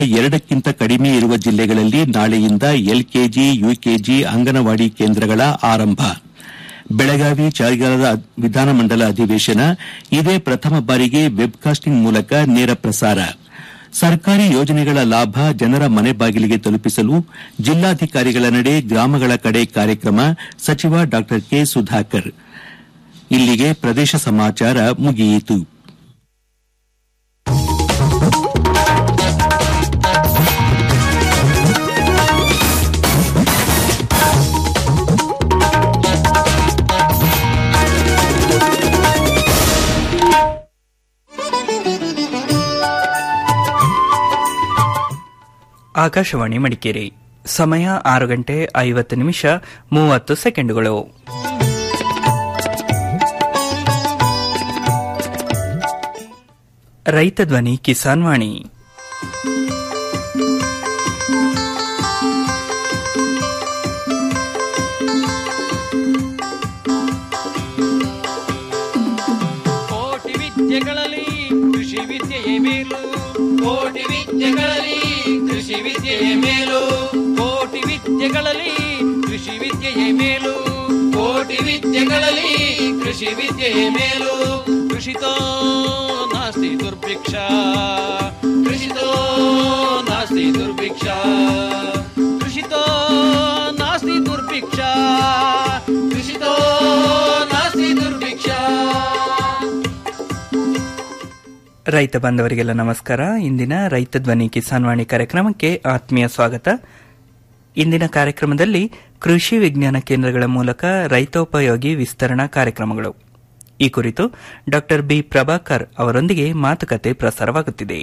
ಎರಡಕ್ಕಿಂತ ಕಡಿಮೆ ಇರುವ ಜಿಲ್ಲೆಗಳಲ್ಲಿ ನಾಳೆಯಿಂದ ಎಲ್ಕೆಜಿ ಯುಕೆಜಿ ಅಂಗನವಾಡಿ ಕೇಂದ್ರಗಳ ಆರಂಭ ಬೆಳಗಾವಿ ಚಳಿಗಾಲದ ವಿಧಾನಮಂಡಲ ಅಧಿವೇಶನ ಇದೇ ಪ್ರಥಮ ಬಾರಿಗೆ ವೆಬ್ಕಾಸ್ಟಿಂಗ್ ಮೂಲಕ ನೇರ ಪ್ರಸಾರ ಸರ್ಕಾರಿ ಯೋಜನೆಗಳ ಲಾಭ ಜನರ ಮನೆ ಬಾಗಿಲಿಗೆ ತಲುಪಿಸಲು ಜಿಲ್ಲಾಧಿಕಾರಿಗಳ ನಡೆ ಗ್ರಾಮಗಳ ಕಡೆ ಕಾರ್ಯಕ್ರಮ ಸಚಿವ ಡಾ ಕೆ ಸುಧಾಕರ್ ಇಲ್ಲಿಗೆ ಪ್ರದೇಶ ಸಮಾಚಾರ ಮುಗಿಯಿತು ಆಕಾಶವಾಣಿ ಮಡಿಕೇರಿ ಸಮಯ ಆರು ಗಂಟೆ ಐವತ್ತು ನಿಮಿಷ ಮೂವತ್ತು ಸೆಕೆಂಡುಗಳು ರೈತ ಧ್ವನಿ ಕಿಸಾನ್ ವಾಣಿ ಕೋಟಿ ವಿದ್ಯೆಗಳಲ್ಲಿ ಕೃಷಿ ವಿದ್ಯೆಯೇ ಮೇಲು ಕೋಟಿ ವಿದ್ಯೆಗಳಲ್ಲಿ ಕೃಷಿ ವಿದ್ಯೆಯೇ ಮೇಲು ಕೋಟಿ ವಿದ್ಯೆಗಳಲ್ಲಿ ಕೃಷಿ ವಿದ್ಯೆಯೇ ಮೇಲು ಕೋಟಿ ವಿದ್ಯೆಗಳಲ್ಲಿ ಕೃಷಿ ವಿದ್ಯೆಯೇ ಮೇಲು ಕೃಷಿತೋ ನಾಸ್ತಿ ದುರ್ಭಿಕ್ಷ ಕೃಷಿತೋ ನಾಸ್ತಿ ದುರ್ಭಿಕ್ಷ ಕೃಷಿತೋ ನಾಸ್ತಿ ದುರ್ಭಿಕ್ಷ ಕೃಷಿತೋ ನಾಸ್ತಿ ದುರ್ಭಿಕ್ಷ ರೈತ ಬಾಂಧವರಿಗೆಲ್ಲ ನಮಸ್ಕಾರ ಇಂದಿನ ರೈತ ಧ್ವನಿ ಕಿಸಾನ್ ವಾಣಿ ಕಾರ್ಯಕ್ರಮಕ್ಕೆ ಆತ್ಮೀಯ ಸ್ವಾಗತ ಇಂದಿನ ಕಾರ್ಯಕ್ರಮದಲ್ಲಿ ಕೃಷಿ ವಿಜ್ಞಾನ ಕೇಂದ್ರಗಳ ಮೂಲಕ ರೈತೋಪಯೋಗಿ ವಿಸ್ತರಣಾ ಕಾರ್ಯಕ್ರಮಗಳು ಈ ಕುರಿತು ಡಾ ಬಿ ಪ್ರಭಾಕರ್ ಅವರೊಂದಿಗೆ ಮಾತುಕತೆ ಪ್ರಸಾರವಾಗುತ್ತಿದೆ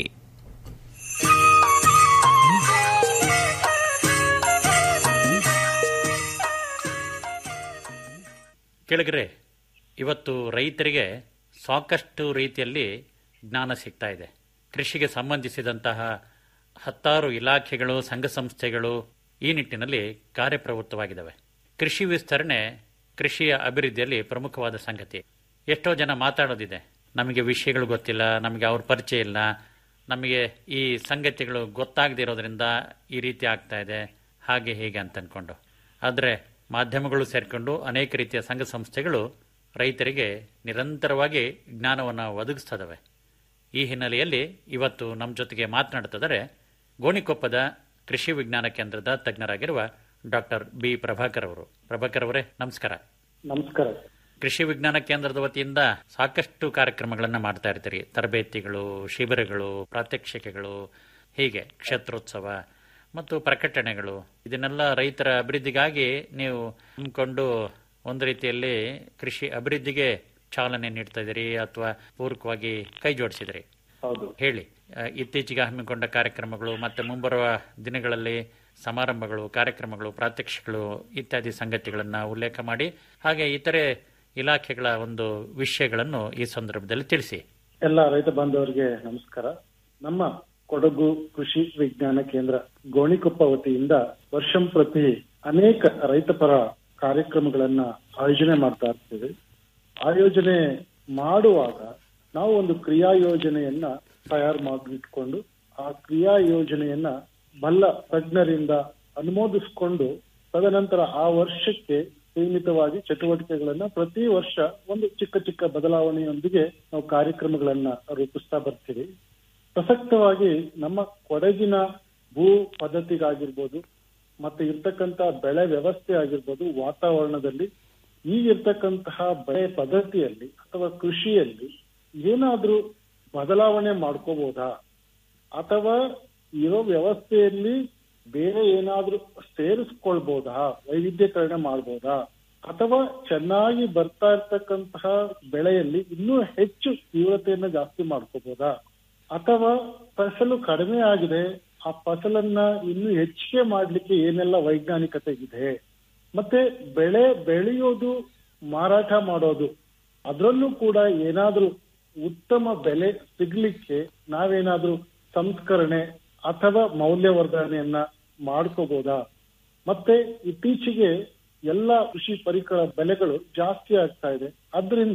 ಕೆಳಗರೆ ಇವತ್ತು ರೈತರಿಗೆ ಸಾಕಷ್ಟು ರೀತಿಯಲ್ಲಿ ಜ್ಞಾನ ಸಿಗ್ತಾ ಇದೆ ಕೃಷಿಗೆ ಸಂಬಂಧಿಸಿದಂತಹ ಹತ್ತಾರು ಇಲಾಖೆಗಳು ಸಂಘ ಸಂಸ್ಥೆಗಳು ಈ ನಿಟ್ಟಿನಲ್ಲಿ ಕಾರ್ಯಪ್ರವೃತ್ತವಾಗಿದ್ದಾವೆ ಕೃಷಿ ವಿಸ್ತರಣೆ ಕೃಷಿಯ ಅಭಿವೃದ್ಧಿಯಲ್ಲಿ ಪ್ರಮುಖವಾದ ಸಂಗತಿ ಎಷ್ಟೋ ಜನ ಮಾತಾಡೋದಿದೆ ನಮಗೆ ವಿಷಯಗಳು ಗೊತ್ತಿಲ್ಲ ನಮಗೆ ಅವ್ರ ಪರಿಚಯ ಇಲ್ಲ ನಮಗೆ ಈ ಸಂಗತಿಗಳು ಗೊತ್ತಾಗದಿರೋದ್ರಿಂದ ಈ ರೀತಿ ಆಗ್ತಾ ಇದೆ ಹಾಗೆ ಹೀಗೆ ಅಂತ ಅನ್ಕೊಂಡು ಆದರೆ ಮಾಧ್ಯಮಗಳು ಸೇರಿಕೊಂಡು ಅನೇಕ ರೀತಿಯ ಸಂಘ ಸಂಸ್ಥೆಗಳು ರೈತರಿಗೆ ನಿರಂತರವಾಗಿ ಜ್ಞಾನವನ್ನು ಒದಗಿಸ್ತದವೆ ಈ ಹಿನ್ನೆಲೆಯಲ್ಲಿ ಇವತ್ತು ನಮ್ಮ ಜೊತೆಗೆ ಮಾತನಾಡ್ತಿದ್ದಾರೆ ಗೋಣಿಕೊಪ್ಪದ ಕೃಷಿ ವಿಜ್ಞಾನ ಕೇಂದ್ರದ ತಜ್ಞರಾಗಿರುವ ಡಾಕ್ಟರ್ ಬಿ ಪ್ರಭಾಕರ್ ಅವರು ಪ್ರಭಾಕರ್ ಅವರೇ ನಮಸ್ಕಾರ ನಮಸ್ಕಾರ ಕೃಷಿ ವಿಜ್ಞಾನ ಕೇಂದ್ರದ ವತಿಯಿಂದ ಸಾಕಷ್ಟು ಕಾರ್ಯಕ್ರಮಗಳನ್ನು ಮಾಡ್ತಾ ಇರ್ತೀರಿ ತರಬೇತಿಗಳು ಶಿಬಿರಗಳು ಪ್ರಾತ್ಯಕ್ಷಿಕೆಗಳು ಹೀಗೆ ಕ್ಷೇತ್ರೋತ್ಸವ ಮತ್ತು ಪ್ರಕಟಣೆಗಳು ಇದನ್ನೆಲ್ಲ ರೈತರ ಅಭಿವೃದ್ಧಿಗಾಗಿ ನೀವು ಹಮ್ಮಿಕೊಂಡು ಒಂದು ರೀತಿಯಲ್ಲಿ ಕೃಷಿ ಅಭಿವೃದ್ಧಿಗೆ ಚಾಲನೆ ನೀಡ್ತಾ ಇದ್ದೀರಿ ಅಥವಾ ಪೂರಕವಾಗಿ ಕೈ ಜೋಡಿಸಿದಿರಿ ಹೌದು ಹೇಳಿ ಆ, ಇತ್ತೀಚೆಗೆ ಹಮ್ಮಿಕೊಂಡ ಕಾರ್ಯಕ್ರಮಗಳು ಮತ್ತೆ ಮುಂಬರುವ ದಿನಗಳಲ್ಲಿ ಸಮಾರಂಭಗಳು ಕಾರ್ಯಕ್ರಮಗಳು ಪ್ರಾತ್ಯಕ್ಷಿಗಳು ಇತ್ಯಾದಿ ಸಂಗತಿಗಳನ್ನು ಉಲ್ಲೇಖ ಮಾಡಿ ಹಾಗೆ ಇತರೆ ಇಲಾಖೆಗಳ ಒಂದು ವಿಷಯಗಳನ್ನು ಈ ಸಂದರ್ಭದಲ್ಲಿ ತಿಳಿಸಿ ಎಲ್ಲ ರೈತ ಬಾಂಧವರಿಗೆ ನಮಸ್ಕಾರ ನಮ್ಮ ಕೊಡಗು ಕೃಷಿ ವಿಜ್ಞಾನ ಕೇಂದ್ರ ಗೋಣಿಕೊಪ್ಪ ವತಿಯಿಂದ ವರ್ಷಂ ಪ್ರತಿ ಅನೇಕ ರೈತಪರ ಕಾರ್ಯಕ್ರಮಗಳನ್ನ ಆಯೋಜನೆ ಮಾಡ್ತಾ ಇರ್ತೀವಿ ಆಯೋಜನೆ ಮಾಡುವಾಗ ನಾವು ಒಂದು ಕ್ರಿಯಾ ಯೋಜನೆಯನ್ನ ತಯಾರು ಮಾಡಿಟ್ಕೊಂಡು ಆ ಕ್ರಿಯಾ ಯೋಜನೆಯನ್ನ ಬಲ್ಲ ತಜ್ಞರಿಂದ ಅನುಮೋದಿಸಿಕೊಂಡು ತದನಂತರ ಆ ವರ್ಷಕ್ಕೆ ಸೀಮಿತವಾಗಿ ಚಟುವಟಿಕೆಗಳನ್ನ ಪ್ರತಿ ವರ್ಷ ಒಂದು ಚಿಕ್ಕ ಚಿಕ್ಕ ಬದಲಾವಣೆಯೊಂದಿಗೆ ನಾವು ಕಾರ್ಯಕ್ರಮಗಳನ್ನ ರೂಪಿಸ್ತಾ ಬರ್ತೀವಿ ಪ್ರಸಕ್ತವಾಗಿ ನಮ್ಮ ಕೊಡಗಿನ ಭೂ ಪದ್ಧತಿಗಾಗಿರ್ಬೋದು ಮತ್ತೆ ಇರ್ತಕ್ಕಂತ ಬೆಳೆ ವ್ಯವಸ್ಥೆ ಆಗಿರ್ಬೋದು ವಾತಾವರಣದಲ್ಲಿ ಈಗಿರ್ತಕ್ಕಂತಹ ಬೆಳೆ ಪದ್ಧತಿಯಲ್ಲಿ ಅಥವಾ ಕೃಷಿಯಲ್ಲಿ ಏನಾದ್ರೂ ಬದಲಾವಣೆ ಮಾಡ್ಕೋಬಹುದಾ ಅಥವಾ ಇರೋ ವ್ಯವಸ್ಥೆಯಲ್ಲಿ ಬೇರೆ ಏನಾದ್ರೂ ಸೇರಿಸ್ಕೊಳ್ಬಹುದಾ ವೈವಿಧ್ಯಕರಣ ಮಾಡ್ಬೋದಾ ಅಥವಾ ಚೆನ್ನಾಗಿ ಬರ್ತಾ ಇರ್ತಕ್ಕಂತಹ ಬೆಳೆಯಲ್ಲಿ ಇನ್ನೂ ಹೆಚ್ಚು ತೀವ್ರತೆಯನ್ನ ಜಾಸ್ತಿ ಮಾಡ್ಕೋಬಹುದಾ ಅಥವಾ ಫಸಲು ಕಡಿಮೆ ಆಗಿದೆ ಆ ಫಸಲನ್ನ ಇನ್ನೂ ಹೆಚ್ಚಿಗೆ ಮಾಡ್ಲಿಕ್ಕೆ ಏನೆಲ್ಲ ವೈಜ್ಞಾನಿಕತೆ ಇದೆ ಮತ್ತೆ ಬೆಳೆ ಬೆಳೆಯೋದು ಮಾರಾಟ ಮಾಡೋದು ಅದರಲ್ಲೂ ಕೂಡ ಏನಾದ್ರೂ ಉತ್ತಮ ಬೆಲೆ ಸಿಗ್ಲಿಕ್ಕೆ ನಾವೇನಾದ್ರೂ ಸಂಸ್ಕರಣೆ ಅಥವಾ ಮೌಲ್ಯವರ್ಧನೆಯನ್ನ ಮಾಡ್ಕೋಬಹುದಾ ಮತ್ತೆ ಇತ್ತೀಚೆಗೆ ಎಲ್ಲ ಕೃಷಿ ಪರಿಕರ ಬೆಲೆಗಳು ಜಾಸ್ತಿ ಆಗ್ತಾ ಇದೆ ಅದರಿಂದ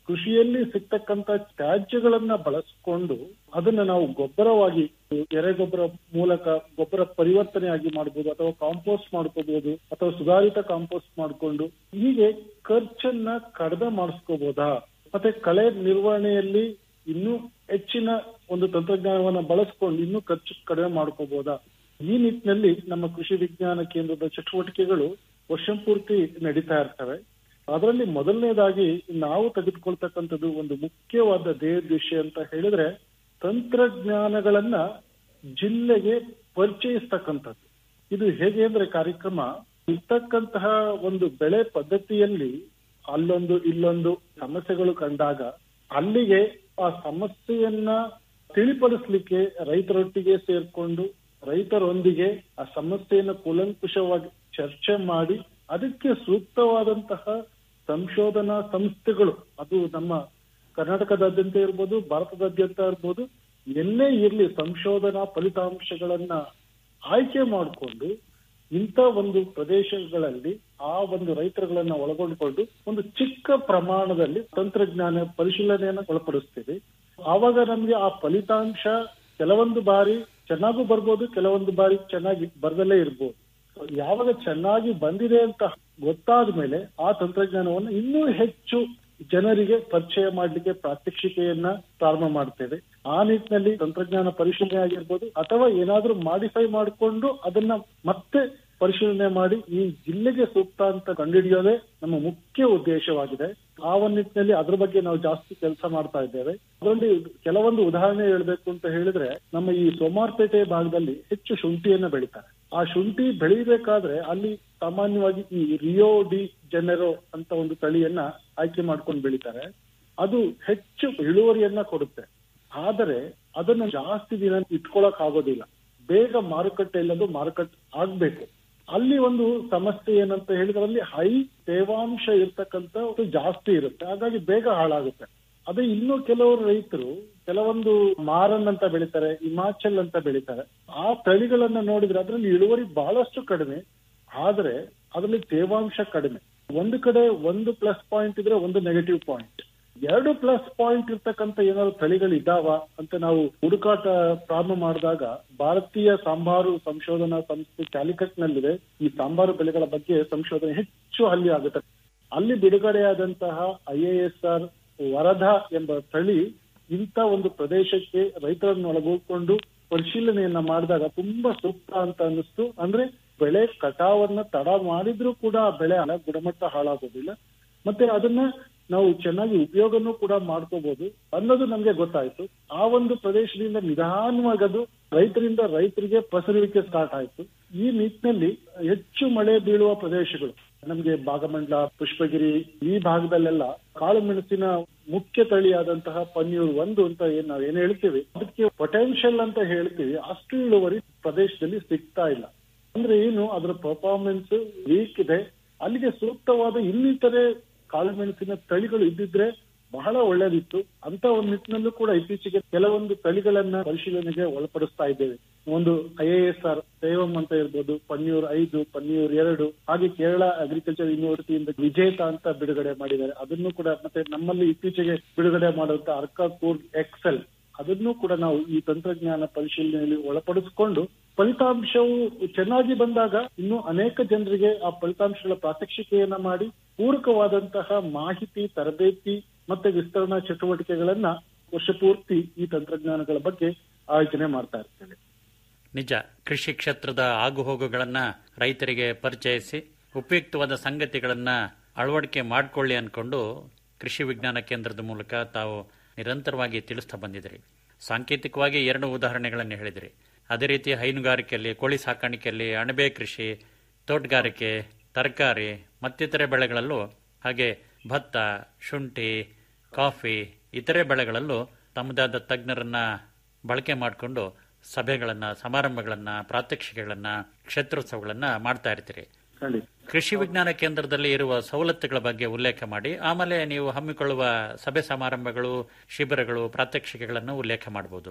ಕೃಷಿಯಲ್ಲಿ ಸಿಗ್ತಕ್ಕಂತ ತ್ಯಾಜ್ಯಗಳನ್ನ ಬಳಸ್ಕೊಂಡು ಅದನ್ನ ನಾವು ಗೊಬ್ಬರವಾಗಿ ಎರೆಗೊಬ್ಬರ ಮೂಲಕ ಗೊಬ್ಬರ ಪರಿವರ್ತನೆಯಾಗಿ ಮಾಡಬಹುದು ಅಥವಾ ಕಾಂಪೋಸ್ಟ್ ಮಾಡ್ಕೋಬಹುದು ಅಥವಾ ಸುಧಾರಿತ ಕಾಂಪೋಸ್ಟ್ ಮಾಡಿಕೊಂಡು ಹೀಗೆ ಖರ್ಚನ್ನ ಕಡಿಮೆ ಮಾಡಿಸ್ಕೋಬಹುದಾ ಮತ್ತೆ ಕಳೆ ನಿರ್ವಹಣೆಯಲ್ಲಿ ಇನ್ನೂ ಹೆಚ್ಚಿನ ಒಂದು ತಂತ್ರಜ್ಞಾನವನ್ನ ಬಳಸ್ಕೊಂಡು ಇನ್ನೂ ಖರ್ಚು ಕಡಿಮೆ ಮಾಡ್ಕೋಬಹುದಾ ಈ ನಿಟ್ಟಿನಲ್ಲಿ ನಮ್ಮ ಕೃಷಿ ವಿಜ್ಞಾನ ಕೇಂದ್ರದ ಚಟುವಟಿಕೆಗಳು ವರ್ಷಪೂರ್ತಿ ನಡೀತಾ ಇರ್ತವೆ ಅದರಲ್ಲಿ ಮೊದಲನೇದಾಗಿ ನಾವು ತೆಗೆದುಕೊಳ್ತಕ್ಕಂಥದ್ದು ಒಂದು ಮುಖ್ಯವಾದ ಧ್ಯೇಯೋದ್ದೇಶ ಅಂತ ಹೇಳಿದ್ರೆ ತಂತ್ರಜ್ಞಾನಗಳನ್ನ ಜಿಲ್ಲೆಗೆ ಪರಿಚಯಿಸ್ತಕ್ಕಂಥದ್ದು ಇದು ಹೇಗೆ ಅಂದ್ರೆ ಕಾರ್ಯಕ್ರಮ ಇರ್ತಕ್ಕಂತಹ ಒಂದು ಬೆಳೆ ಪದ್ಧತಿಯಲ್ಲಿ ಅಲ್ಲೊಂದು ಇಲ್ಲೊಂದು ಸಮಸ್ಯೆಗಳು ಕಂಡಾಗ ಅಲ್ಲಿಗೆ ಆ ಸಮಸ್ಯೆಯನ್ನ ತಿಳಿಪಡಿಸ್ಲಿಕ್ಕೆ ರೈತರೊಟ್ಟಿಗೆ ಸೇರ್ಕೊಂಡು ರೈತರೊಂದಿಗೆ ಆ ಸಮಸ್ಯೆಯನ್ನು ಕೂಲಂಕುಷವಾಗಿ ಚರ್ಚೆ ಮಾಡಿ ಅದಕ್ಕೆ ಸೂಕ್ತವಾದಂತಹ ಸಂಶೋಧನಾ ಸಂಸ್ಥೆಗಳು ಅದು ನಮ್ಮ ಕರ್ನಾಟಕದಾದ್ಯಂತ ಇರ್ಬೋದು ಭಾರತದಾದ್ಯಂತ ಇರ್ಬೋದು ಎಲ್ಲೇ ಇರಲಿ ಸಂಶೋಧನಾ ಫಲಿತಾಂಶಗಳನ್ನ ಆಯ್ಕೆ ಮಾಡಿಕೊಂಡು ಇಂಥ ಒಂದು ಪ್ರದೇಶಗಳಲ್ಲಿ ಆ ಒಂದು ರೈತರುಗಳನ್ನ ಒಳಗೊಂಡುಕೊಂಡು ಒಂದು ಚಿಕ್ಕ ಪ್ರಮಾಣದಲ್ಲಿ ತಂತ್ರಜ್ಞಾನ ಪರಿಶೀಲನೆಯನ್ನ ಒಳಪಡಿಸ್ತೀವಿ ಆವಾಗ ನಮ್ಗೆ ಆ ಫಲಿತಾಂಶ ಕೆಲವೊಂದು ಬಾರಿ ಚೆನ್ನಾಗೂ ಬರ್ಬೋದು ಕೆಲವೊಂದು ಬಾರಿ ಚೆನ್ನಾಗಿ ಬರ್ದಲ್ಲೇ ಇರ್ಬೋದು ಯಾವಾಗ ಚೆನ್ನಾಗಿ ಬಂದಿದೆ ಅಂತ ಗೊತ್ತಾದ ಮೇಲೆ ಆ ತಂತ್ರಜ್ಞಾನವನ್ನು ಇನ್ನೂ ಹೆಚ್ಚು ಜನರಿಗೆ ಪರಿಚಯ ಮಾಡಲಿಕ್ಕೆ ಪ್ರಾತ್ಯಕ್ಷಿಕೆಯನ್ನ ಪ್ರಾರಂಭ ಮಾಡ್ತೇವೆ ಆ ನಿಟ್ಟಿನಲ್ಲಿ ತಂತ್ರಜ್ಞಾನ ಪರಿಶೀಲನೆ ಆಗಿರ್ಬೋದು ಅಥವಾ ಏನಾದ್ರೂ ಮಾಡಿಫೈ ಮಾಡಿಕೊಂಡು ಅದನ್ನ ಮತ್ತೆ ಪರಿಶೀಲನೆ ಮಾಡಿ ಈ ಜಿಲ್ಲೆಗೆ ಸೂಕ್ತ ಅಂತ ಕಂಡುಹಿಡಿಯೋದೇ ನಮ್ಮ ಮುಖ್ಯ ಉದ್ದೇಶವಾಗಿದೆ ಆ ಒಂದು ನಿಟ್ಟಿನಲ್ಲಿ ಅದ್ರ ಬಗ್ಗೆ ನಾವು ಜಾಸ್ತಿ ಕೆಲಸ ಮಾಡ್ತಾ ಇದ್ದೇವೆ ಅದರಲ್ಲಿ ಕೆಲವೊಂದು ಉದಾಹರಣೆ ಹೇಳ್ಬೇಕು ಅಂತ ಹೇಳಿದ್ರೆ ನಮ್ಮ ಈ ಸೋಮಾರ್ಪೇಟೆ ಭಾಗದಲ್ಲಿ ಹೆಚ್ಚು ಶುಂಠಿಯನ್ನ ಬೆಳೀತಾರೆ ಆ ಶುಂಠಿ ಬೆಳಿಬೇಕಾದ್ರೆ ಅಲ್ಲಿ ಸಾಮಾನ್ಯವಾಗಿ ಈ ರಿಯೋ ಡಿ ಜನರೋ ಅಂತ ಒಂದು ತಳಿಯನ್ನ ಆಯ್ಕೆ ಮಾಡ್ಕೊಂಡು ಬೆಳಿತಾರೆ ಅದು ಹೆಚ್ಚು ಇಳುವರಿಯನ್ನ ಕೊಡುತ್ತೆ ಆದರೆ ಅದನ್ನು ಜಾಸ್ತಿ ದಿನ ಇಟ್ಕೊಳಕ್ ಆಗೋದಿಲ್ಲ ಬೇಗ ಮಾರುಕಟ್ಟೆಯಲ್ಲಿ ಅದು ಮಾರುಕಟ್ಟೆ ಆಗ್ಬೇಕು ಅಲ್ಲಿ ಒಂದು ಸಮಸ್ಯೆ ಏನಂತ ಹೇಳಿದ್ರೆ ಅಲ್ಲಿ ಹೈ ತೇವಾಂಶ ಇರ್ತಕ್ಕಂಥ ಜಾಸ್ತಿ ಇರುತ್ತೆ ಹಾಗಾಗಿ ಬೇಗ ಹಾಳಾಗುತ್ತೆ ಅದೇ ಇನ್ನು ಕೆಲವರು ರೈತರು ಕೆಲವೊಂದು ಮಾರನ್ ಅಂತ ಬೆಳಿತಾರೆ ಹಿಮಾಚಲ್ ಅಂತ ಬೆಳಿತಾರೆ ಆ ತಳಿಗಳನ್ನ ನೋಡಿದ್ರೆ ಅದರಲ್ಲಿ ಇಳುವರಿ ಬಹಳಷ್ಟು ಕಡಿಮೆ ಆದ್ರೆ ಅದರಲ್ಲಿ ತೇವಾಂಶ ಕಡಿಮೆ ಒಂದು ಕಡೆ ಒಂದು ಪ್ಲಸ್ ಪಾಯಿಂಟ್ ಇದ್ರೆ ಒಂದು ನೆಗೆಟಿವ್ ಪಾಯಿಂಟ್ ಎರಡು ಪ್ಲಸ್ ಪಾಯಿಂಟ್ ಇರ್ತಕ್ಕಂಥ ಏನಾದ್ರು ತಳಿಗಳು ಇದ್ದಾವ ಅಂತ ನಾವು ಹುಡುಕಾಟ ಪ್ರಾರಂಭ ಮಾಡಿದಾಗ ಭಾರತೀಯ ಸಾಂಬಾರು ಸಂಶೋಧನಾ ಸಂಸ್ಥೆ ಕ್ಯಾಲಿಕಟ್ ನಲ್ಲಿದೆ ಈ ಸಾಂಬಾರು ಬೆಳೆಗಳ ಬಗ್ಗೆ ಸಂಶೋಧನೆ ಹೆಚ್ಚು ಅಲ್ಲಿ ಆಗುತ್ತೆ ಅಲ್ಲಿ ಬಿಡುಗಡೆಯಾದಂತಹ I A S R Varada ಎಂಬ ತಳಿ ಇಂಥ ಒಂದು ಪ್ರದೇಶಕ್ಕೆ ರೈತರನ್ನು ಒಳಗೊಂಡು ಪರಿಶೀಲನೆಯನ್ನ ಮಾಡಿದಾಗ ತುಂಬಾ ಸೂಕ್ತ ಅಂತ ಅನ್ನಿಸ್ತು ಅಂದ್ರೆ ಬೆಳೆ ಕಟಾವನ್ನ ತಡ ಮಾಡಿದ್ರೂ ಕೂಡ ಆ ಬೆಳೆ ಅಲ್ಲ ಗುಣಮಟ್ಟ ಹಾಳಾಗೋದಿಲ್ಲ ಮತ್ತೆ ಅದನ್ನ ನಾವು ಚೆನ್ನಾಗಿ ಉಪಯೋಗನೂ ಕೂಡ ಮಾಡ್ಕೋಬಹುದು ಅನ್ನೋದು ನಮ್ಗೆ ಗೊತ್ತಾಯ್ತು ಆ ಒಂದು ಪ್ರದೇಶದಿಂದ ನಿಧಾನವಾಗಿ ಅದು ರೈತರಿಂದ ರೈತರಿಗೆ ಪಸರುವಿಕೆ ಸ್ಟಾರ್ಟ್ ಆಯ್ತು ಈ ನಿಟ್ಟಿನಲ್ಲಿ ಹೆಚ್ಚು ಮಳೆ ಬೀಳುವ ಪ್ರದೇಶಗಳು ನಮ್ಗೆ ಭಾಗಮಂಡಲ ಪುಷ್ಪಗಿರಿ ಈ ಭಾಗದಲ್ಲೆಲ್ಲ ಕಾಳು ಮೆಣಸಿನ ಮುಖ್ಯ ತಳಿಯಾದಂತಹ ಪನ್ನೀರ್ ಒಂದು ಅಂತ ಏನ್ ನಾವ್ ಏನ್ ಹೇಳ್ತೀವಿ ಅದಕ್ಕೆ ಪೊಟೆನ್ಶಿಯಲ್ ಅಂತ ಹೇಳ್ತೀವಿ ಅಷ್ಟು ಇಳುವರಿ ಪ್ರದೇಶದಲ್ಲಿ ಸಿಗ್ತಾ ಇಲ್ಲ ಅಂದ್ರೆ ಏನು ಅದರ ಪರ್ಫಾರ್ಮೆನ್ಸ್ ವೀಕ್ ಇದೆ ಅಲ್ಲಿಗೆ ಸೂಕ್ತವಾದ ಇನ್ನಿತರೆ ಕಾಳುಮೆಣಸಿನ ತಳಿಗಳು ಇದ್ದಿದ್ರೆ ಬಹಳ ಒಳ್ಳೇದಿತ್ತು ಅಂತ ಒಂದು ನಿಟ್ಟಿನಲ್ಲೂ ಕೂಡ ಇತ್ತೀಚೆಗೆ ಕೆಲವೊಂದು ತಳಿಗಳನ್ನ ಪರಿಶೀಲನೆಗೆ ಒಳಪಡಿಸ್ತಾ ಇದ್ದೇವೆ ಒಂದು ಐ ಎ ಎಸ್ ಆರ್ ಸೇವಂ ಅಂತ ಇರ್ಬೋದು ಪನ್ನೀರ್ ಐದು ಪನ್ನೀರ್ ಎರಡು ಹಾಗೆ ಕೇರಳ ಅಗ್ರಿಕಲ್ಚರ್ ಯೂನಿವರ್ಸಿಟಿಯಿಂದ ವಿಜೇತ ಅಂತ ಬಿಡುಗಡೆ ಮಾಡಿದ್ದಾರೆ ಅದನ್ನು ಕೂಡ ಮತ್ತೆ ನಮ್ಮಲ್ಲಿ ಇತ್ತೀಚೆಗೆ ಬಿಡುಗಡೆ ಮಾಡುವಂತ ಅರ್ಕಾ ಕೂರ್ಗ್ ಎಕ್ಸೆಲ್ ಅದನ್ನು ಕೂಡ ನಾವು ಈ ತಂತ್ರಜ್ಞಾನ ಪರಿಶೀಲನೆಯಲ್ಲಿ ಒಳಪಡಿಸಿಕೊಂಡು ಫಲಿತಾಂಶವು ಚೆನ್ನಾಗಿ ಬಂದಾಗ ಇನ್ನು ಅನೇಕ ಜನರಿಗೆ ಆ ಫಲಿತಾಂಶಗಳ ಪ್ರಾತ್ಯಕ್ಷಿಕೆಯನ್ನ ಮಾಡಿ ಪೂರಕವಾದಂತಹ ಮಾಹಿತಿ ತರಬೇತಿ ಮತ್ತೆ ವಿಸ್ತರಣಾ ಚಟುವಟಿಕೆಗಳನ್ನ ವರ್ಷಪೂರ್ತಿ ಈ ತಂತ್ರಜ್ಞಾನಗಳ ಬಗ್ಗೆ ಆಯೋಜನೆ ಮಾಡ್ತಾ ಇರ್ತೇವೆ ನಿಜ ಕೃಷಿ ಕ್ಷೇತ್ರದ ಆಗುಹೋಗುಗಳನ್ನ ರೈತರಿಗೆ ಪರಿಚಯಿಸಿ ಉಪಯುಕ್ತವಾದ ಸಂಗತಿಗಳನ್ನ ಅಳವಡಿಕೆ ಮಾಡಿಕೊಳ್ಳಿ ಅನ್ಕೊಂಡು ಕೃಷಿ ವಿಜ್ಞಾನ ಕೇಂದ್ರದ ಮೂಲಕ ತಾವು ನಿರಂತರವಾಗಿ ತಿಳಿಸ್ತಾ ಬಂದಿದ್ರಿ ಸಾಂಕೇತಿಕವಾಗಿ ಎರಡು ಉದಾಹರಣೆಗಳನ್ನು ಹೇಳಿದ್ರಿ ಅದೇ ರೀತಿ ಹೈನುಗಾರಿಕೆಯಲ್ಲಿ ಕೋಳಿ ಸಾಕಾಣಿಕೆಯಲ್ಲಿ ಅಣಬೆ ಕೃಷಿ ತೋಟಗಾರಿಕೆ ತರಕಾರಿ ಮತ್ತಿತರೆ ಬೆಳೆಗಳಲ್ಲೂ ಹಾಗೆ ಭತ್ತ ಶುಂಠಿ ಕಾಫಿ ಇತರೆ ಬೆಳೆಗಳಲ್ಲೂ ತಮ್ಮದಾದ ತಜ್ಞರನ್ನ ಬಳಕೆ ಮಾಡಿಕೊಂಡು ಸಭೆಗಳನ್ನ ಸಮಾರಂಭಗಳನ್ನ ಪ್ರಾತ್ಯಕ್ಷಿಕೆಗಳನ್ನ ಕ್ಷೇತ್ರೋತ್ಸವಗಳನ್ನ ಮಾಡ್ತಾ ಇರ್ತೀರಿ ಖಂಡಿತ ಕೃಷಿ ವಿಜ್ಞಾನ ಕೇಂದ್ರದಲ್ಲಿ ಇರುವ ಸವಲತ್ತುಗಳ ಬಗ್ಗೆ ಉಲ್ಲೇಖ ಮಾಡಿ ಆಮೇಲೆ ನೀವು ಹಮ್ಮಿಕೊಳ್ಳುವ ಸಭೆ ಸಮಾರಂಭಗಳು ಶಿಬಿರಗಳು ಪ್ರಾತ್ಯಕ್ಷಿಕೆಗಳನ್ನು ಉಲ್ಲೇಖ ಮಾಡಬಹುದು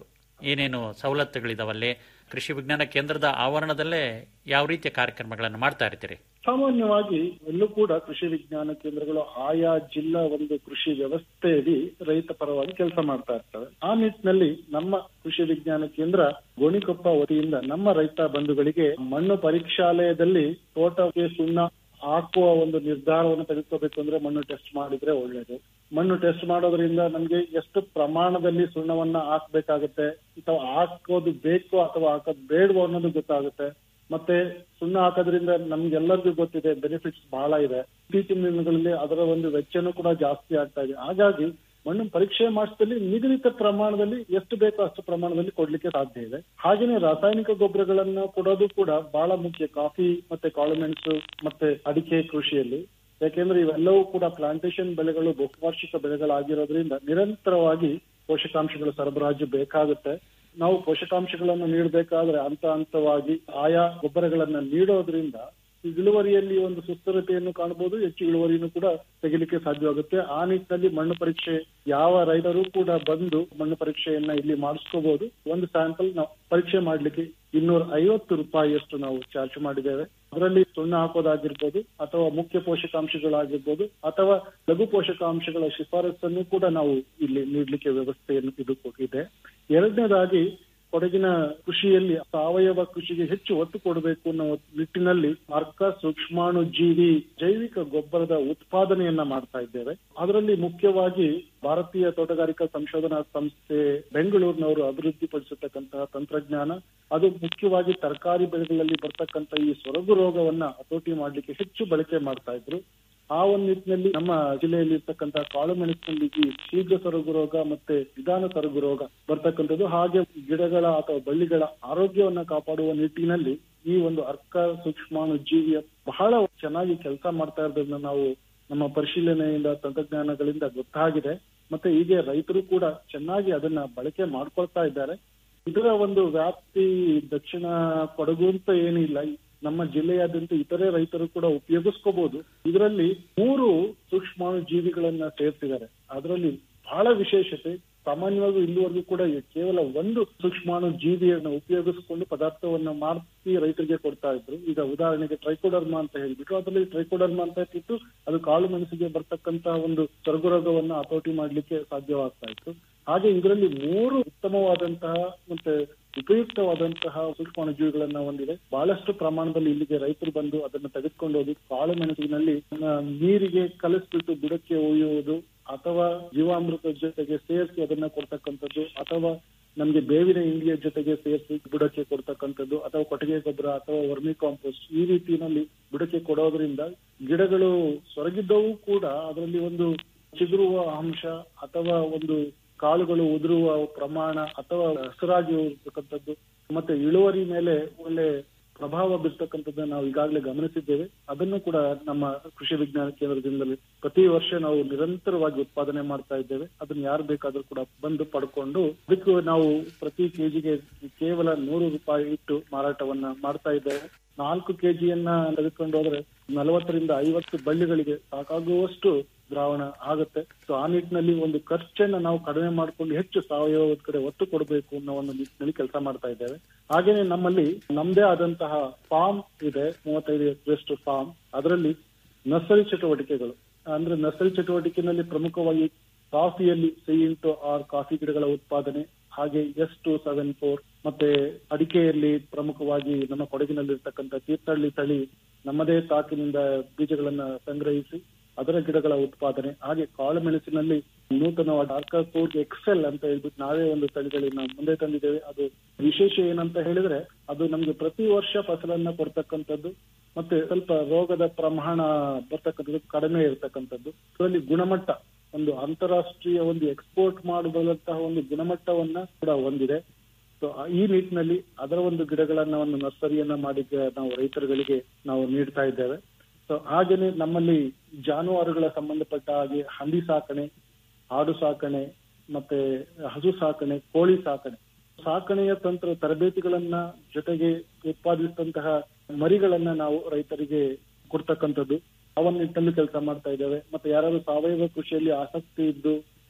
ಏನೇನು ಸವಲತ್ತುಗಳಿದಾವಲ್ಲಿ ಕೃಷಿ ವಿಜ್ಞಾನ ಕೇಂದ್ರದ ಆವರಣದಲ್ಲೇ ಯಾವ ರೀತಿಯ ಕಾರ್ಯಕ್ರಮಗಳನ್ನು ಮಾಡ್ತಾ ಇರ್ತೀರಿ ಸಾಮಾನ್ಯವಾಗಿ ಎಲ್ಲೂ ಕೂಡ ಕೃಷಿ ವಿಜ್ಞಾನ ಕೇಂದ್ರಗಳು ಆಯಾ ಜಿಲ್ಲಾ ಒಂದು ಕೃಷಿ ವ್ಯವಸ್ಥೆಯಡಿ ರೈತ ಪರವಾಗಿ ಕೆಲಸ ಮಾಡ್ತಾ ಇರ್ತವೆ ಆ ನಿಟ್ಟಿನಲ್ಲಿ ನಮ್ಮ ಕೃಷಿ ವಿಜ್ಞಾನ ಕೇಂದ್ರ ಗೋಣಿಕೊಪ್ಪ ವತಿಯಿಂದ ನಮ್ಮ ರೈತ ಬಂಧುಗಳಿಗೆ ಮಣ್ಣು ಪರೀಕ್ಷಾಲಯದಲ್ಲಿ ತೋಟಕ್ಕೆ ಸುಣ್ಣ ಹಾಕುವ ಒಂದು ನಿರ್ಧಾರವನ್ನು ತೆಗೆದುಕೋಬೇಕು ಅಂದ್ರೆ ಮಣ್ಣು ಟೆಸ್ಟ್ ಮಾಡಿದ್ರೆ ಒಳ್ಳೇದು ಮಣ್ಣು ಟೆಸ್ಟ್ ಮಾಡೋದ್ರಿಂದ ನಮ್ಗೆ ಎಷ್ಟು ಪ್ರಮಾಣದಲ್ಲಿ ಸುಣ್ಣವನ್ನ ಹಾಕ್ಬೇಕಾಗತ್ತೆ ಅಥವಾ ಹಾಕೋದು ಬೇಕು ಅಥವಾ ಹಾಕೋದು ಬೇಡವೋ ಅನ್ನೋದು ಗೊತ್ತಾಗುತ್ತೆ ಮತ್ತೆ ಸುಣ್ಣ ಹಾಕೋದ್ರಿಂದ ನಮ್ಗೆಲ್ಲರಿಗೂ ಗೊತ್ತಿದೆ ಬೆನಿಫಿಟ್ಸ್ ಬಹಳ ಇದೆ ಇತ್ತೀಚಿನ ದಿನಗಳಲ್ಲಿ ಅದರ ಒಂದು ವೆಚ್ಚನೂ ಕೂಡ ಜಾಸ್ತಿ ಆಗ್ತಾ ಇದೆ ಹಾಗಾಗಿ ಮಣ್ಣು ಪರೀಕ್ಷೆ ಮಾಡಿಸಿದಲ್ಲಿ ನಿಗದಿತ ಪ್ರಮಾಣದಲ್ಲಿ ಎಷ್ಟು ಬೇಕೋ ಅಷ್ಟು ಪ್ರಮಾಣದಲ್ಲಿ ಕೊಡ್ಲಿಕ್ಕೆ ಸಾಧ್ಯ ಇದೆ ಹಾಗೇನೆ ರಾಸಾಯನಿಕ ಗೊಬ್ಬರಗಳನ್ನ ಕೊಡೋದು ಕೂಡ ಬಹಳ ಮುಖ್ಯ ಕಾಫಿ ಮತ್ತೆ ಕಾಳುಮೆಣಸು ಮತ್ತೆ ಅಡಿಕೆ ಕೃಷಿಯಲ್ಲಿ ಯಾಕೆಂದ್ರೆ ಇವೆಲ್ಲವೂ ಕೂಡ ಪ್ಲಾಂಟೇಶನ್ ಬೆಳೆಗಳು ಬಹುವಾರ್ಷಿಕ ಬೆಳೆಗಳಾಗಿರೋದ್ರಿಂದ ನಿರಂತರವಾಗಿ ಪೋಷಕಾಂಶಗಳ ಸರಬರಾಜು ಬೇಕಾಗುತ್ತೆ ನಾವು ಪೋಷಕಾಂಶಗಳನ್ನು ನೀಡಬೇಕಾದ್ರೆ ಹಂತ ಹಂತವಾಗಿ ಆಯಾ ಗೊಬ್ಬರಗಳನ್ನ ನೀಡೋದ್ರಿಂದ ಇಳುವರಿಯಲ್ಲಿ ಒಂದು ಸುಸ್ಥಿರತೆಯನ್ನು ಕಾಣಬಹುದು ಹೆಚ್ಚು ಇಳುವರಿಯನ್ನು ಕೂಡ ತೆಗಿಲಿಕ್ಕೆ ಸಾಧ್ಯವಾಗುತ್ತೆ ಆ ನಿಟ್ಟಿನಲ್ಲಿ ಮಣ್ಣು ಪರೀಕ್ಷೆ ಯಾವ ರೈತರು ಕೂಡ ಬಂದು ಮಣ್ಣು ಪರೀಕ್ಷೆಯನ್ನ ಇಲ್ಲಿ ಮಾಡಿಸ್ಕೋಬಹುದು ಒಂದು ಸ್ಯಾಂಪಲ್ ನಾವು ಪರೀಕ್ಷೆ ಮಾಡ್ಲಿಕ್ಕೆ ಇನ್ನೂರ ಐವತ್ತು ರೂಪಾಯಿಯಷ್ಟು ನಾವು ಚಾರ್ಜ್ ಮಾಡಿದ್ದೇವೆ ಅದರಲ್ಲಿ ಸುಣ್ಣ ಹಾಕೋದಾಗಿರ್ಬೋದು ಅಥವಾ ಮುಖ್ಯ ಪೋಷಕಾಂಶಗಳಾಗಿರ್ಬೋದು ಅಥವಾ ಲಘು ಪೋಷಕಾಂಶಗಳ ಶಿಫಾರಸನ್ನು ಕೂಡ ನಾವು ಇಲ್ಲಿ ನೀಡಲಿಕ್ಕೆ ವ್ಯವಸ್ಥೆಯನ್ನು ಇದು ಇದೆ ಎರಡನೇದಾಗಿ ಕೊಡಗಿನ ಕೃಷಿಯಲ್ಲಿ ಸಾವಯವ ಕೃಷಿಗೆ ಹೆಚ್ಚು ಒತ್ತು ಕೊಡಬೇಕು ಅನ್ನೋ ನಿಟ್ಟಿನಲ್ಲಿ ಅರ್ಕ ಸೂಕ್ಷ್ಮಾಣು ಜೀವಿ ಜೈವಿಕ ಗೊಬ್ಬರದ ಉತ್ಪಾದನೆಯನ್ನ ಮಾಡ್ತಾ ಇದ್ದೇವೆ ಅದರಲ್ಲಿ ಮುಖ್ಯವಾಗಿ ಭಾರತೀಯ ತೋಟಗಾರಿಕಾ ಸಂಶೋಧನಾ ಸಂಸ್ಥೆ ಬೆಂಗಳೂರಿನವರು ಅಭಿವೃದ್ಧಿಪಡಿಸಿರ್ತಕ್ಕಂತಹ ತಂತ್ರಜ್ಞಾನ ಅದು ಮುಖ್ಯವಾಗಿ ತರಕಾರಿ ಬೆಳೆಗಳಲ್ಲಿ ಬರ್ತಕ್ಕಂಥ ಈ ಸೊರಗು ರೋಗವನ್ನ ಹತೋಟಿ ಮಾಡ್ಲಿಕ್ಕೆ ಹೆಚ್ಚು ಬಳಕೆ ಮಾಡ್ತಾ ಇದ್ರು ಆ ಒಂದು ನಿಟ್ಟಿನಲ್ಲಿ ನಮ್ಮ ಜಿಲ್ಲೆಯಲ್ಲಿ ಇರ್ತಕ್ಕಂತಹ ಕಾಳು ಮೆಣಸಿನಲ್ಲಿ ಈ ಶೀಘ್ರ ಸೊರಗು ರೋಗ ಮತ್ತೆ ನಿಧಾನ ಸೊರಗು ರೋಗ ಬರ್ತಕ್ಕಂಥದ್ದು ಹಾಗೆ ಗಿಡಗಳ ಅಥವಾ ಬಳ್ಳಿಗಳ ಆರೋಗ್ಯವನ್ನ ಕಾಪಾಡುವ ನಿಟ್ಟಿನಲ್ಲಿ ಈ ಒಂದು ಅರ್ಕ ಸೂಕ್ಷ್ಮಾಣು ಜೀವಿಯ ಬಹಳ ಚೆನ್ನಾಗಿ ಕೆಲಸ ಮಾಡ್ತಾ ಇರೋದನ್ನ ನಾವು ನಮ್ಮ ಪರಿಶೀಲನೆಯಿಂದ ತಂತ್ರಜ್ಞಾನಗಳಿಂದ ಗೊತ್ತಾಗಿದೆ ಮತ್ತೆ ಹೀಗೆ ರೈತರು ಕೂಡ ಚೆನ್ನಾಗಿ ಅದನ್ನ ಬಳಕೆ ಮಾಡ್ಕೊಳ್ತಾ ಇದ್ದಾರೆ ಇದರ ಒಂದು ವ್ಯಾಪ್ತಿ ದಕ್ಷಿಣ ಕೊಡಗು ಅಂತ ಏನಿಲ್ಲ ನಮ್ಮ ಜಿಲ್ಲೆಯಾದ್ಯಂತ ಇತರೆ ರೈತರು ಕೂಡ ಉಪಯೋಗಿಸ್ಕೋಬಹುದು ಇದರಲ್ಲಿ ಮೂರು ಸೂಕ್ಷ್ಮಾಣು ಜೀವಿಗಳನ್ನ ಸೇರ್ತಿದ್ದಾರೆ ಅದರಲ್ಲಿ ಬಹಳ ವಿಶೇಷತೆ ಸಾಮಾನ್ಯವಾಗಿ ಇಲ್ಲಿವರೆಗೂ ಕೂಡ ಕೇವಲ ಒಂದು ಸೂಕ್ಷ್ಮಾಣು ಜೀವಿಯನ್ನು ಉಪಯೋಗಿಸಿಕೊಂಡು ಪದಾರ್ಥವನ್ನ ಮಾಡಿಸಿ ರೈತರಿಗೆ ಕೊಡ್ತಾ ಇದ್ರು ಈಗ ಉದಾಹರಣೆಗೆ ಟ್ರೈಕೋಡರ್ಮಾ ಅಂತ ಹೇಳ್ಬಿಟ್ಟು ಅದರಲ್ಲಿ ಟ್ರೈಕೋಡರ್ಮಾ ಅಂತ ಇತ್ತು ಅದು ಕಾಳು ಮೆಣಸಿಗೆ ಬರ್ತಕ್ಕಂತಹ ಒಂದು ಸ್ವರ್ಗರೋಗವನ್ನ ಹತೋಟಿ ಮಾಡ್ಲಿಕ್ಕೆ ಸಾಧ್ಯವಾಗ್ತಾ ಇತ್ತು ಹಾಗೆ ಇದರಲ್ಲಿ ಮೂರು ಉತ್ತಮವಾದಂತಹ ಮತ್ತೆ ಉಪಯುಕ್ತವಾದಂತಹ ಸೂಕ್ಷ್ಮಾಣುಜೀವಿಗಳನ್ನ ಹೊಂದಿದೆ ಬಹಳಷ್ಟು ಪ್ರಮಾಣದಲ್ಲಿ ಇಲ್ಲಿಗೆ ರೈತರು ಬಂದು ಅದನ್ನು ತೆಗೆದುಕೊಂಡು ಹೋಗಿ ಕಾಳು ಮೆಣಸಿನಲ್ಲಿ ನೀರಿಗೆ ಕಲಿಸ್ಬಿಟ್ಟು ಬುಡಕ್ಕೆ ಒಯ್ಯುವುದು ಅಥವಾ ಜೀವಾಮೃತ ಜೊತೆಗೆ ಸೇರಿಸಿ ಅದನ್ನ ಕೊಡ್ತಕ್ಕಂಥದ್ದು ಅಥವಾ ನಮ್ಗೆ ಬೇವಿನ ಹಿಂಡಿಯ ಜೊತೆಗೆ ಸೇರಿಸಿ ಬುಡಕ್ಕೆ ಕೊಡ್ತಕ್ಕಂಥದ್ದು ಅಥವಾ ಕೊಟ್ಟಿಗೆ ಗೊಬ್ಬರ ಅಥವಾ ವರ್ಮಿ ಕಾಂಪೋಸ್ಟ್ ಈ ರೀತಿಯಲ್ಲಿ ಬುಡಕ್ಕೆ ಕೊಡೋದ್ರಿಂದ ಗಿಡಗಳು ಸೊರಗಿದ್ದವು ಕೂಡ ಅದರಲ್ಲಿ ಒಂದು ಚಿಗುರುವ ಅಂಶ ಅಥವಾ ಒಂದು ಕಾಳುಗಳು ಉದುರುವ ಪ್ರಮಾಣ ಅಥವಾ ಹಸಿರಾಗಿ ಇರ್ತಕ್ಕಂಥದ್ದು ಮತ್ತೆ ಇಳುವರಿ ಮೇಲೆ ಒಳ್ಳೆ ಪ್ರಭಾವ ಬೀರ್ತಕ್ಕಂಥದ್ದನ್ನ ನಾವು ಈಗಾಗಲೇ ಗಮನಿಸಿದ್ದೇವೆ ಅದನ್ನು ಕೂಡ ನಮ್ಮ ಕೃಷಿ ವಿಜ್ಞಾನ ಕೇಂದ್ರದಿಂದಲೇ ಪ್ರತಿ ವರ್ಷ ನಾವು ನಿರಂತರವಾಗಿ ಉತ್ಪಾದನೆ ಮಾಡ್ತಾ ಇದ್ದೇವೆ ಅದನ್ನ ಯಾರು ಬೇಕಾದ್ರೂ ಕೂಡ ಬಂದು ಪಡ್ಕೊಂಡು ಅದಕ್ಕೂ ನಾವು ಪ್ರತಿ ಕೆಜಿಗೆ ಕೇವಲ ನೂರು ರೂಪಾಯಿ ಇಟ್ಟು ಮಾರಾಟವನ್ನ ಮಾಡ್ತಾ ಇದ್ದೇವೆ ನಾಲ್ಕು ಕೆಜಿಯನ್ನ ತೆಗೆದುಕೊಂಡು ಹೋದ್ರೆ ನಲವತ್ತರಿಂದ ಐವತ್ತು ಬಳ್ಳಿಗಳಿಗೆ ಸಾಕಾಗುವಷ್ಟು ದ್ರಾವಣ ಆಗುತ್ತೆ ಸೊ ಆ ನಿಟ್ಟಿನಲ್ಲಿ ಒಂದು ಖರ್ಚನ್ನ ನಾವು ಕಡಿಮೆ ಮಾಡಿಕೊಂಡು ಹೆಚ್ಚು ಸಾವಯವ ಕಡೆ ಒತ್ತು ಕೊಡಬೇಕು ಅನ್ನೋ ಒಂದು ನಿಟ್ಟಿನಲ್ಲಿ ಕೆಲಸ ಮಾಡ್ತಾ ಇದ್ದೇವೆ ಹಾಗೇನೆ ನಮ್ಮಲ್ಲಿ ನಮ್ದೇ ಆದಂತಹ ಫಾರ್ಮ್ ಇದೆ ಮೂವತ್ತೈದು ಎಕರೆಷ್ಟು ಫಾರ್ಮ್ ಅದರಲ್ಲಿ ನರ್ಸರಿ ಚಟುವಟಿಕೆಗಳು ಅಂದ್ರೆ ನರ್ಸರಿ ಚಟುವಟಿಕೆನಲ್ಲಿ ಪ್ರಮುಖವಾಗಿ ಕಾಫಿಯಲ್ಲಿ ಸಿ ಇಂಟು ಆರ್ ಕಾಫಿ ಗಿಡಗಳ ಉತ್ಪಾದನೆ ಹಾಗೆ ಎಸ್ ಟು ಸೆವೆನ್ ಫೋರ್ ಮತ್ತೆ ಅಡಿಕೆಯಲ್ಲಿ ಪ್ರಮುಖವಾಗಿ ನಮ್ಮ ಕೊಡಗಿನಲ್ಲಿರ್ತಕ್ಕಂಥ ತೀರ್ಥಹಳ್ಳಿ ತಳಿ ನಮ್ಮದೇ ತಾಕಿನಿಂದ ಬೀಜಗಳನ್ನ ಸಂಗ್ರಹಿಸಿ ಅದರ ಗಿಡಗಳ ಉತ್ಪಾದನೆ ಹಾಗೆ ಕಾಳು ಮೆಣಸಿನಲ್ಲಿ ನೂತನವಾದ ಆರ್ಕಾಪೂರ್ ಎಕ್ಸೆಲ್ ಅಂತ ಹೇಳ್ಬಿಟ್ಟು ನಾವೇ ಒಂದು ತಳಿಗಳನ್ನ ಮುಂದೆ ತಂದಿದ್ದೇವೆ ಅದು ವಿಶೇಷ ಏನಂತ ಹೇಳಿದ್ರೆ ಅದು ನಮ್ಗೆ ಪ್ರತಿ ವರ್ಷ ಫಸಲನ್ನ ಕೊಡ್ತಕ್ಕಂಥದ್ದು ಮತ್ತೆ ಸ್ವಲ್ಪ ರೋಗದ ಪ್ರಮಾಣ ಬರ್ತಕ್ಕಂಥದ್ದು ಕಡಿಮೆ ಇರತಕ್ಕಂಥದ್ದು ಅದರಲ್ಲಿ ಗುಣಮಟ್ಟ ಒಂದು ಅಂತಾರಾಷ್ಟ್ರೀಯ ಒಂದು ಎಕ್ಸ್ಪೋರ್ಟ್ ಮಾಡಬಲ್ಲಂತಹ ಒಂದು ಗುಣಮಟ್ಟವನ್ನ ಕೂಡ ಹೊಂದಿದೆ ಸೊ ಈ ನಿಟ್ಟಿನಲ್ಲಿ ಅದರ ಒಂದು ಗಿಡಗಳನ್ನ ಒಂದು ನರ್ಸರಿಯನ್ನ ಮಾಡಿ ನಾವು ರೈತರುಗಳಿಗೆ ನಾವು ನೀಡ್ತಾ ಇದ್ದೇವೆ ಸೊ ಹಾಗೇನೆ ನಮ್ಮಲ್ಲಿ ಜಾನುವಾರುಗಳ ಸಂಬಂಧಪಟ್ಟ ಹಾಗೆ ಹಂದಿ ಸಾಕಣೆ ಆಡು ಸಾಕಣೆ ಮತ್ತೆ ಹಸು ಸಾಕಣೆ ಕೋಳಿ ಸಾಕಣೆ ಸಾಕಣೆಯ ತಂತ್ರ ತರಬೇತಿಗಳನ್ನ ಜೊತೆಗೆ ಉತ್ಪಾದಿಸಿದಂತಹ ಮರಿಗಳನ್ನ ನಾವು ರೈತರಿಗೆ ಕೊಡ್ತಕ್ಕಂಥದ್ದು ಅವನ ನಿಟ್ಟಲ್ಲಿ ಕೆಲಸ ಮಾಡ್ತಾ ಇದ್ದೇವೆ ಮತ್ತೆ ಯಾರಾದ್ರೂ ಸಾವಯವ ಕೃಷಿಯಲ್ಲಿ ಆಸಕ್ತಿ ಇದ್ದು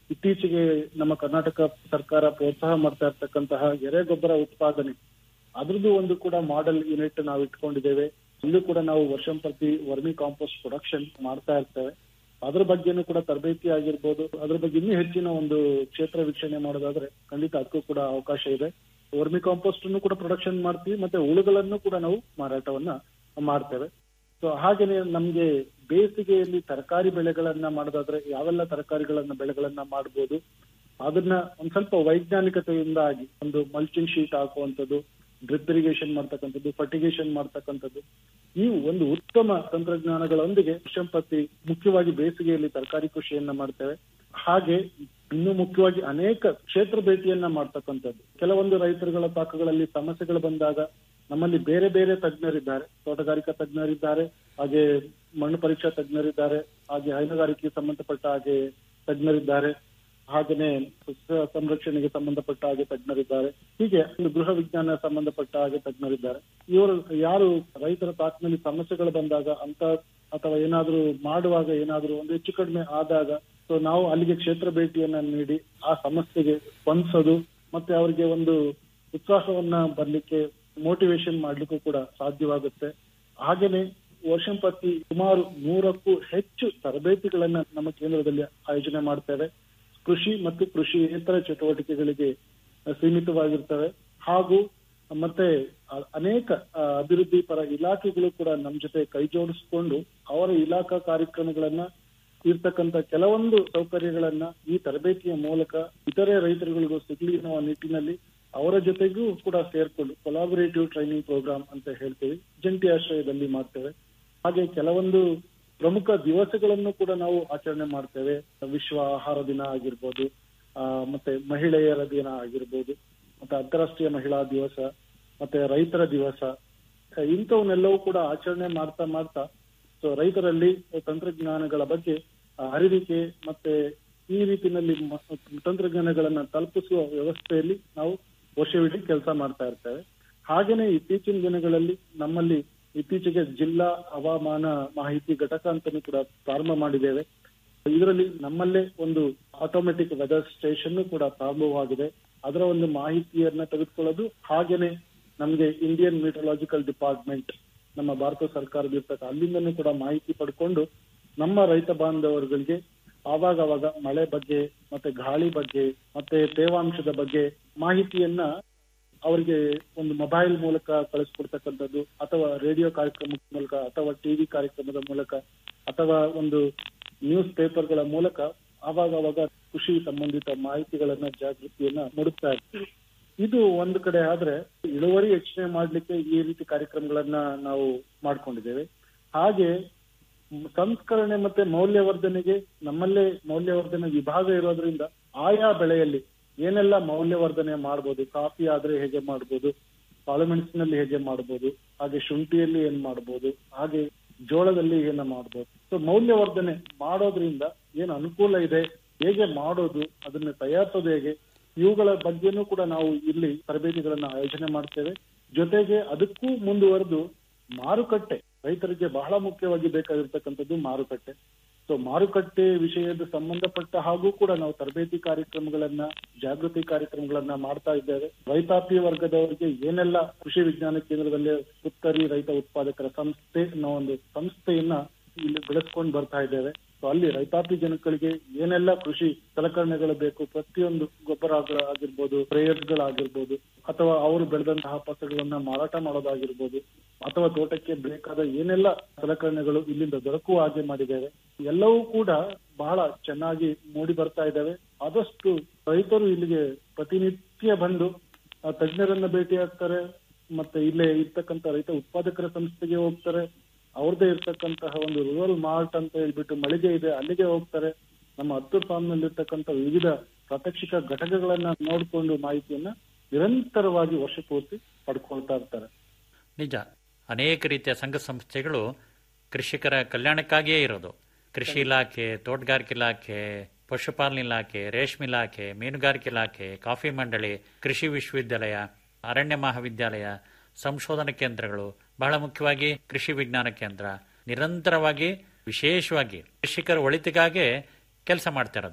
ಇತ್ತೀಚೆಗೆ ನಮ್ಮ ಕರ್ನಾಟಕ ಸರ್ಕಾರ ಪ್ರೋತ್ಸಾಹ ಮಾಡ್ತಾ ಇರ್ತಕ್ಕಂತಹ ಎರೆಗೊಬ್ಬರ ಉತ್ಪಾದನೆ ಅದ್ರದ್ದು ಒಂದು ಕೂಡ ಮಾಡೆಲ್ ಯೂನಿಟ್ ನಾವು ಇಟ್ಕೊಂಡಿದ್ದೇವೆ ಅಲ್ಲೂ ಕೂಡ ನಾವು ವರ್ಷಂ ಪ್ರತಿ ವರ್ಮಿ ಕಾಂಪೋಸ್ಟ್ ಪ್ರೊಡಕ್ಷನ್ ಮಾಡ್ತಾ ಇರ್ತೇವೆ ಅದ್ರ ಬಗ್ಗೆನೂ ಕೂಡ ತರಬೇತಿ ಆಗಿರ್ಬೋದು ಅದ್ರ ಬಗ್ಗೆ ಇನ್ನೂ ಹೆಚ್ಚಿನ ಒಂದು ಕ್ಷೇತ್ರ ವೀಕ್ಷಣೆ ಮಾಡೋದಾದ್ರೆ ಖಂಡಿತ ಅದಕ್ಕೂ ಕೂಡ ಅವಕಾಶ ಇದೆ ವರ್ಮಿ ಕಾಂಪೋಸ್ಟ್ ಅನ್ನು ಕೂಡ ಪ್ರೊಡಕ್ಷನ್ ಮಾಡ್ತೀವಿ ಮತ್ತೆ ಉಳುಗಳನ್ನು ಕೂಡ ನಾವು ಮಾರಾಟವನ್ನ ಮಾಡ್ತೇವೆ ಸೊ ಹಾಗೇನೆ ನಮ್ಗೆ ಬೇಸಿಗೆಯಲ್ಲಿ ತರಕಾರಿ ಬೆಳೆಗಳನ್ನ ಮಾಡೋದಾದ್ರೆ ಯಾವೆಲ್ಲ ತರಕಾರಿಗಳನ್ನ ಬೆಳೆಗಳನ್ನ ಮಾಡ್ಬೋದು ಅದನ್ನ ಒಂದ್ ಸ್ವಲ್ಪ ವೈಜ್ಞಾನಿಕತೆಯಿಂದ ಆಗಿ ಒಂದು ಮಲ್ಚಿಂಗ್ ಶೀಟ್ ಹಾಕುವಂಥದ್ದು ಡ್ರಿಪ್ ಇರಿಗೇಷನ್ ಮಾಡ್ತಕ್ಕಂಥದ್ದು ಫರ್ಟಿಗೇಷನ್ ಮಾಡ್ತಕ್ಕಂಥದ್ದು ಈ ಒಂದು ಉತ್ತಮ ತಂತ್ರಜ್ಞಾನಗಳೊಂದಿಗೆ ಸಂಪತ್ತಿ ಮುಖ್ಯವಾಗಿ ಬೇಸಿಗೆಯಲ್ಲಿ ತರಕಾರಿ ಕೃಷಿಯನ್ನ ಮಾಡ್ತೇವೆ ಹಾಗೆ ಇನ್ನು ಮುಖ್ಯವಾಗಿ ಅನೇಕ ಕ್ಷೇತ್ರ ಭೇಟಿಯನ್ನ ಮಾಡ್ತಕ್ಕಂಥದ್ದು ಕೆಲವೊಂದು ರೈತರುಗಳ ಪಾಕಗಳಲ್ಲಿ ಸಮಸ್ಯೆಗಳು ಬಂದಾಗ ನಮ್ಮಲ್ಲಿ ಬೇರೆ ಬೇರೆ ತಜ್ಞರಿದ್ದಾರೆ ತೋಟಗಾರಿಕಾ ತಜ್ಞರಿದ್ದಾರೆ ಹಾಗೆ ಮಣ್ಣು ಪರೀಕ್ಷಾ ತಜ್ಞರಿದ್ದಾರೆ ಹಾಗೆ ಹೈನುಗಾರಿಕೆಗೆ ಸಂಬಂಧಪಟ್ಟ ಹಾಗೆ ತಜ್ಞರಿದ್ದಾರೆ ಹಾಗೇನೆ ಸಸ್ಯ ಸಂರಕ್ಷಣೆಗೆ ಸಂಬಂಧಪಟ್ಟ ಹಾಗೆ ತಜ್ಞರಿದ್ದಾರೆ ಹೀಗೆ ಒಂದು ಗೃಹ ವಿಜ್ಞಾನ ಸಂಬಂಧಪಟ್ಟ ಹಾಗೆ ತಜ್ಞರಿದ್ದಾರೆ ಇವರು ಯಾರು ರೈತರ ತಾಕಿನಲ್ಲಿ ಸಮಸ್ಯೆಗಳು ಬಂದಾಗ ಅಂತ ಅಥವಾ ಏನಾದ್ರೂ ಮಾಡುವಾಗ ಏನಾದ್ರೂ ಒಂದು ಹೆಚ್ಚು ಕಡಿಮೆ ಆದಾಗ ಸೊ ನಾವು ಅಲ್ಲಿಗೆ ಕ್ಷೇತ್ರ ಭೇಟಿಯನ್ನ ನೀಡಿ ಆ ಸಮಸ್ಯೆಗೆ ಸ್ಪಂದಿಸೋದು ಮತ್ತೆ ಅವರಿಗೆ ಒಂದು ಉತ್ಸಾಹವನ್ನ ಬರ್ಲಿಕ್ಕೆ ಮೋಟಿವೇಶನ್ ಮಾಡ್ಲಿಕ್ಕೂ ಕೂಡ ಸಾಧ್ಯವಾಗುತ್ತೆ ಹಾಗೇನೆ ವರ್ಷಂಪತಿ ಸುಮಾರು ನೂರಕ್ಕೂ ಹೆಚ್ಚು ತರಬೇತಿಗಳನ್ನ ನಮ್ಮ ಕೇಂದ್ರದಲ್ಲಿ ಆಯೋಜನೆ ಮಾಡ್ತೇವೆ ಕೃಷಿ ಮತ್ತು ಕೃಷಿಯೇತರ ಚಟುವಟಿಕೆಗಳಿಗೆ ಸೀಮಿತವಾಗಿರ್ತವೆ ಹಾಗೂ ಮತ್ತೆ ಅ- ಅನೇಕ ಆ, ಅಭಿವೃದ್ಧಿ ಪರ ಇಲಾಖೆಗಳು ಕೂಡ ನಮ್ಮ ಜೊತೆ ಕೈ ಜೋಡಿಸಿಕೊಂಡು ಅವರ ಇಲಾಖಾ ಕಾರ್ಯಕ್ರಮಗಳನ್ನ ಇರ್ತಕ್ಕಂತ ಕೆಲವೊಂದು ಸೌಕರ್ಯಗಳನ್ನ ಈ ತರಬೇತಿಯ ಮೂಲಕ ಇತರೆ ರೈತರುಗಳಿಗೂ ಸಿಗ್ಲಿ ಅನ್ನೋ ನಿಟ್ಟಿನಲ್ಲಿ ಅವರ ಜೊತೆಗೂ ಕೂಡ ಸೇರ್ಕೊಂಡು ಕೊಲಾಬರೇಟಿವ್ ಟ್ರೈನಿಂಗ್ ಪ್ರೋಗ್ರಾಮ್ ಅಂತ ಹೇಳ್ತೀವಿ ಜಂಟಿ ಆಶ್ರಯದಲ್ಲಿ ಮಾಡ್ತೇವೆ ಹಾಗೆ ಕೆಲವೊಂದು ಪ್ರಮುಖ ದಿವಸಗಳನ್ನು ಕೂಡ ನಾವು ಆಚರಣೆ ಮಾಡ್ತೇವೆ ವಿಶ್ವ ಆಹಾರ ದಿನ ಆಗಿರ್ಬೋದು ಆ, ಮತ್ತೆ ಮಹಿಳೆಯರ ದಿನ ಆಗಿರ್ಬೋದು ಮತ್ತೆ ಅಂತಾರಾಷ್ಟ್ರೀಯ ಮಹಿಳಾ ದಿವಸ ಮತ್ತೆ ರೈತರ ದಿವಸ ಇಂಥವನ್ನೆಲ್ಲವೂ ಕೂಡ ಆಚರಣೆ ಮಾಡ್ತಾ ಮಾಡ್ತಾ ಸೊ ರೈತರಲ್ಲಿ ತಂತ್ರಜ್ಞಾನಗಳ ಬಗ್ಗೆ ಆ, ಅರಿವಿಕೆ ಮತ್ತೆ ಈ ರೀತಿನಲ್ಲಿ ಮ- ತಂತ್ರಜ್ಞಾನಗಳನ್ನ ತಲುಪಿಸುವ ವ್ಯವಸ್ಥೆಯಲ್ಲಿ ನಾವು ವರ್ಷವಿಡೀ ಕೆಲಸ ಮಾಡ್ತಾ ಇರ್ತೇವೆ ಹಾಗೇನೆ ಇತ್ತೀಚಿನ ದಿನಗಳಲ್ಲಿ ನಮ್ಮಲ್ಲಿ ಇತ್ತೀಚೆಗೆ ಜಿಲ್ಲಾ ಹವಾಮಾನ ಮಾಹಿತಿ ಘಟಕ ಅಂತಾನೂ ಕೂಡ ಪ್ರಾರಂಭ ಮಾಡಿದ್ದೇವೆ ಇದರಲ್ಲಿ ನಮ್ಮಲ್ಲೇ ಒಂದು ಆಟೋಮೆಟಿಕ್ ವೆದರ್ ಸ್ಟೇಷನ್ ಕೂಡ ಪ್ರಾರಂಭವಾಗಿದೆ ಅದರ ಒಂದು ಮಾಹಿತಿಯನ್ನ ತೆಗೆದುಕೊಳ್ಳೋದು ಹಾಗೇನೆ ನಮ್ಗೆ ಇಂಡಿಯನ್ ಮೀಟರಲಾಜಿಕಲ್ ಡಿಪಾರ್ಟ್ಮೆಂಟ್ ನಮ್ಮ ಭಾರತ ಸರ್ಕಾರದ ಇರ್ತಕ್ಕ ಅಲ್ಲಿಂದನೂ ಕೂಡ ಮಾಹಿತಿ ಪಡ್ಕೊಂಡು ನಮ್ಮ ರೈತ ಬಾಂಧವರುಗಳಿಗೆ ಆವಾಗ ಅವಾಗ ಮಳೆ ಬಗ್ಗೆ ಮತ್ತೆ ಗಾಳಿ ಬಗ್ಗೆ ಮತ್ತೆ ತೇವಾಂಶದ ಬಗ್ಗೆ ಮಾಹಿತಿಯನ್ನ ಅವರಿಗೆ ಒಂದು ಮೊಬೈಲ್ ಮೂಲಕ ಕಳಿಸ್ಕೊಡ್ತಕ್ಕಂಥದ್ದು ಅಥವಾ ರೇಡಿಯೋ ಕಾರ್ಯಕ್ರಮದ ಮೂಲಕ ಅಥವಾ ಟಿವಿ ಕಾರ್ಯಕ್ರಮದ ಮೂಲಕ ಅಥವಾ ಒಂದು ನ್ಯೂಸ್ ಪೇಪರ್ಗಳ ಮೂಲಕ ಆವಾಗ ಅವಾಗ ಕೃಷಿ ಸಂಬಂಧಿತ ಮಾಹಿತಿಗಳನ್ನ ಜಾಗೃತಿಯನ್ನ ಮೂಡಿಸ್ತಾ ಇರ್ತೀವಿ ಇದು ಒಂದು ಕಡೆ ಆದ್ರೆ ಇಳುವರಿ ಹೆಚ್ಚಿಗೆ ಮಾಡ್ಲಿಕ್ಕೆ ಈ ರೀತಿ ಕಾರ್ಯಕ್ರಮಗಳನ್ನ ನಾವು ಮಾಡ್ಕೊಂಡಿದ್ದೇವೆ ಹಾಗೆ ಮ್, ಸಂಸ್ಕರಣೆ ಮತ್ತೆ ಮೌಲ್ಯವರ್ಧನೆಗೆ ನಮ್ಮಲ್ಲೇ ಮೌಲ್ಯವರ್ಧನೆ ವಿಭಾಗ ಇರೋದ್ರಿಂದ ಆಯಾ ಬೆಳೆಯಲ್ಲಿ ಏನೆಲ್ಲ ಮೌಲ್ಯವರ್ಧನೆ ಮಾಡ್ಬೋದು ಕಾಫಿ ಆದ್ರೆ ಹೇಗೆ ಮಾಡ್ಬೋದು ಕಾಳುಮೆಣಸಿನಲ್ಲಿ ಹೇಗೆ ಮಾಡ್ಬೋದು ಹಾಗೆ ಶುಂಠಿಯಲ್ಲಿ ಏನ್ ಮಾಡ್ಬೋದು ಹಾಗೆ ಜೋಳದಲ್ಲಿ ಏನ ಮಾಡ್ಬೋದು ಸೊ ಮೌಲ್ಯವರ್ಧನೆ ಮಾಡೋದ್ರಿಂದ ಏನ್ ಅನುಕೂಲ ಇದೆ ಹೇಗೆ ಮಾಡೋದು ಅದನ್ನ ತಯಾರಿಸೋದು ಹೇಗೆ ಇವುಗಳ ಬಗ್ಗೆನೂ ಕೂಡ ನಾವು ಇಲ್ಲಿ ತರಬೇತಿಗಳನ್ನ ಆಯೋಜನೆ ಮಾಡ್ತೇವೆ ಜೊತೆಗೆ ಅದಕ್ಕೂ ಮುಂದುವರೆದು ಮಾರುಕಟ್ಟೆ ರೈತರಿಗೆ ಬಹಳ ಮುಖ್ಯವಾಗಿ ಬೇಕಾಗಿರ್ತಕ್ಕಂಥದ್ದು ಮಾರುಕಟ್ಟೆ ಸೊ ಮಾರುಕಟ್ಟೆ ವಿಷಯದ ಸಂಬಂಧಪಟ್ಟ ಹಾಗೂ ಕೂಡ ನಾವು ತರಬೇತಿ ಕಾರ್ಯಕ್ರಮಗಳನ್ನ ಜಾಗೃತಿ ಕಾರ್ಯಕ್ರಮಗಳನ್ನ ಮಾಡ್ತಾ ಇದ್ದೇವೆ ರೈತಾಪಿ ವರ್ಗದವರಿಗೆ ಏನೆಲ್ಲ ಕೃಷಿ ವಿಜ್ಞಾನ ಕೇಂದ್ರದಲ್ಲಿ ಉತ್ತರಿ ರೈತ ಉತ್ಪಾದಕರ ಸಂಸ್ಥೆ ಅನ್ನೋ ಒಂದು ಸಂಸ್ಥೆಯನ್ನ ಇಲ್ಲಿ ಬೆಳೆಸ್ಕೊಂಡು ಬರ್ತಾ ಇದ್ದೇವೆ ಸೊ ಅಲ್ಲಿ ರೈತಾಪಿ ಜನಗಳಿಗೆ ಏನೆಲ್ಲ ಕೃಷಿ ಸಲಕರಣೆಗಳು ಬೇಕು ಪ್ರತಿಯೊಂದು ಗೊಬ್ಬರ ಆಗಿರ್ಬೋದು ಗಳಾಗಿರ್ಬೋದು ಅಥವಾ ಅವರು ಬೆಳೆದಂತಹ ಫಸಲುಗಳನ್ನ ಮಾರಾಟ ಮಾಡೋದಾಗಿರ್ಬೋದು ಅಥವಾ ತೋಟಕ್ಕೆ ಬೇಕಾದ ಏನೆಲ್ಲ ಸಲಕರಣೆಗಳು ಇಲ್ಲಿಂದ ದೊರಕುವ ಹಾಗೆ ಮಾಡಿದ್ದೇವೆ ಎಲ್ಲವೂ ಕೂಡ ಬಹಳ ಚೆನ್ನಾಗಿ ಮೂಡಿ ಬರ್ತಾ ಇದ್ದಾವೆ ಆದಷ್ಟು ರೈತರು ಇಲ್ಲಿಗೆ ಪ್ರತಿನಿತ್ಯ ಬಂದು ಆ ತಜ್ಞರನ್ನ ಭೇಟಿ ಆಗ್ತಾರೆ ಮತ್ತೆ ಇಲ್ಲೇ ಇರ್ತಕ್ಕಂಥ ರೈತ ಉತ್ಪಾದಕರ ಸಂಸ್ಥೆಗೆ ಹೋಗ್ತಾರೆ ಅವ್ರದೇ ಇರ್ತಕ್ಕಂತಹ ಒಂದು ರೂರಲ್ ಮಾರ್ಟ್ ಅಂತ ಹೇಳ್ಬಿಟ್ಟು ಮಳಿಗೆ ಇದೆ ಅಲ್ಲಿಗೆ ಹೋಗ್ತಾರೆ ನಮ್ಮ ಹತ್ತೂರು ಫಾರ್ಮ್ನಲ್ಲಿರ್ತಕ್ಕಂಥ ವಿವಿಧ ಪ್ರಾತ್ಯಕ್ಷಿಕ ಘಟಕಗಳನ್ನ ನೋಡಿಕೊಂಡು ಮಾಹಿತಿಯನ್ನ ನಿರಂತರವಾಗಿ ವರ್ಷ ಪೂರ್ತಿ ಪಡ್ಕೊಳ್ತಾ ಇರ್ತಾರೆ ನಿಜ ಅನೇಕ ರೀತಿಯ ಸಂಘ ಸಂಸ್ಥೆಗಳು ಕೃಷಿಕರ ಕಲ್ಯಾಣಕ್ಕಾಗಿಯೇ ಇರೋದು ಕೃಷಿ ಇಲಾಖೆ ತೋಟಗಾರಿಕೆ ಇಲಾಖೆ ಪಶುಪಾಲನೆ ಇಲಾಖೆ ರೇಷ್ಮೆ ಇಲಾಖೆ ಮೀನುಗಾರಿಕೆ ಇಲಾಖೆ ಕಾಫಿ ಮಂಡಳಿ ಕೃಷಿ ವಿಶ್ವವಿದ್ಯಾಲಯ ಅರಣ್ಯ ಮಹಾವಿದ್ಯಾಲಯ ಸಂಶೋಧನಾ ಕೇಂದ್ರಗಳು ಬಹಳ ಮುಖ್ಯವಾಗಿ ಕೃಷಿ ವಿಜ್ಞಾನ ಕೇಂದ್ರ ನಿರಂತರವಾಗಿ ವಿಶೇಷವಾಗಿ ಕೃಷಿಕರ ಒಳಿತಿಗಾಗೆ ಕೆಲಸ ಮಾಡ್ತಾ ಇರೋದು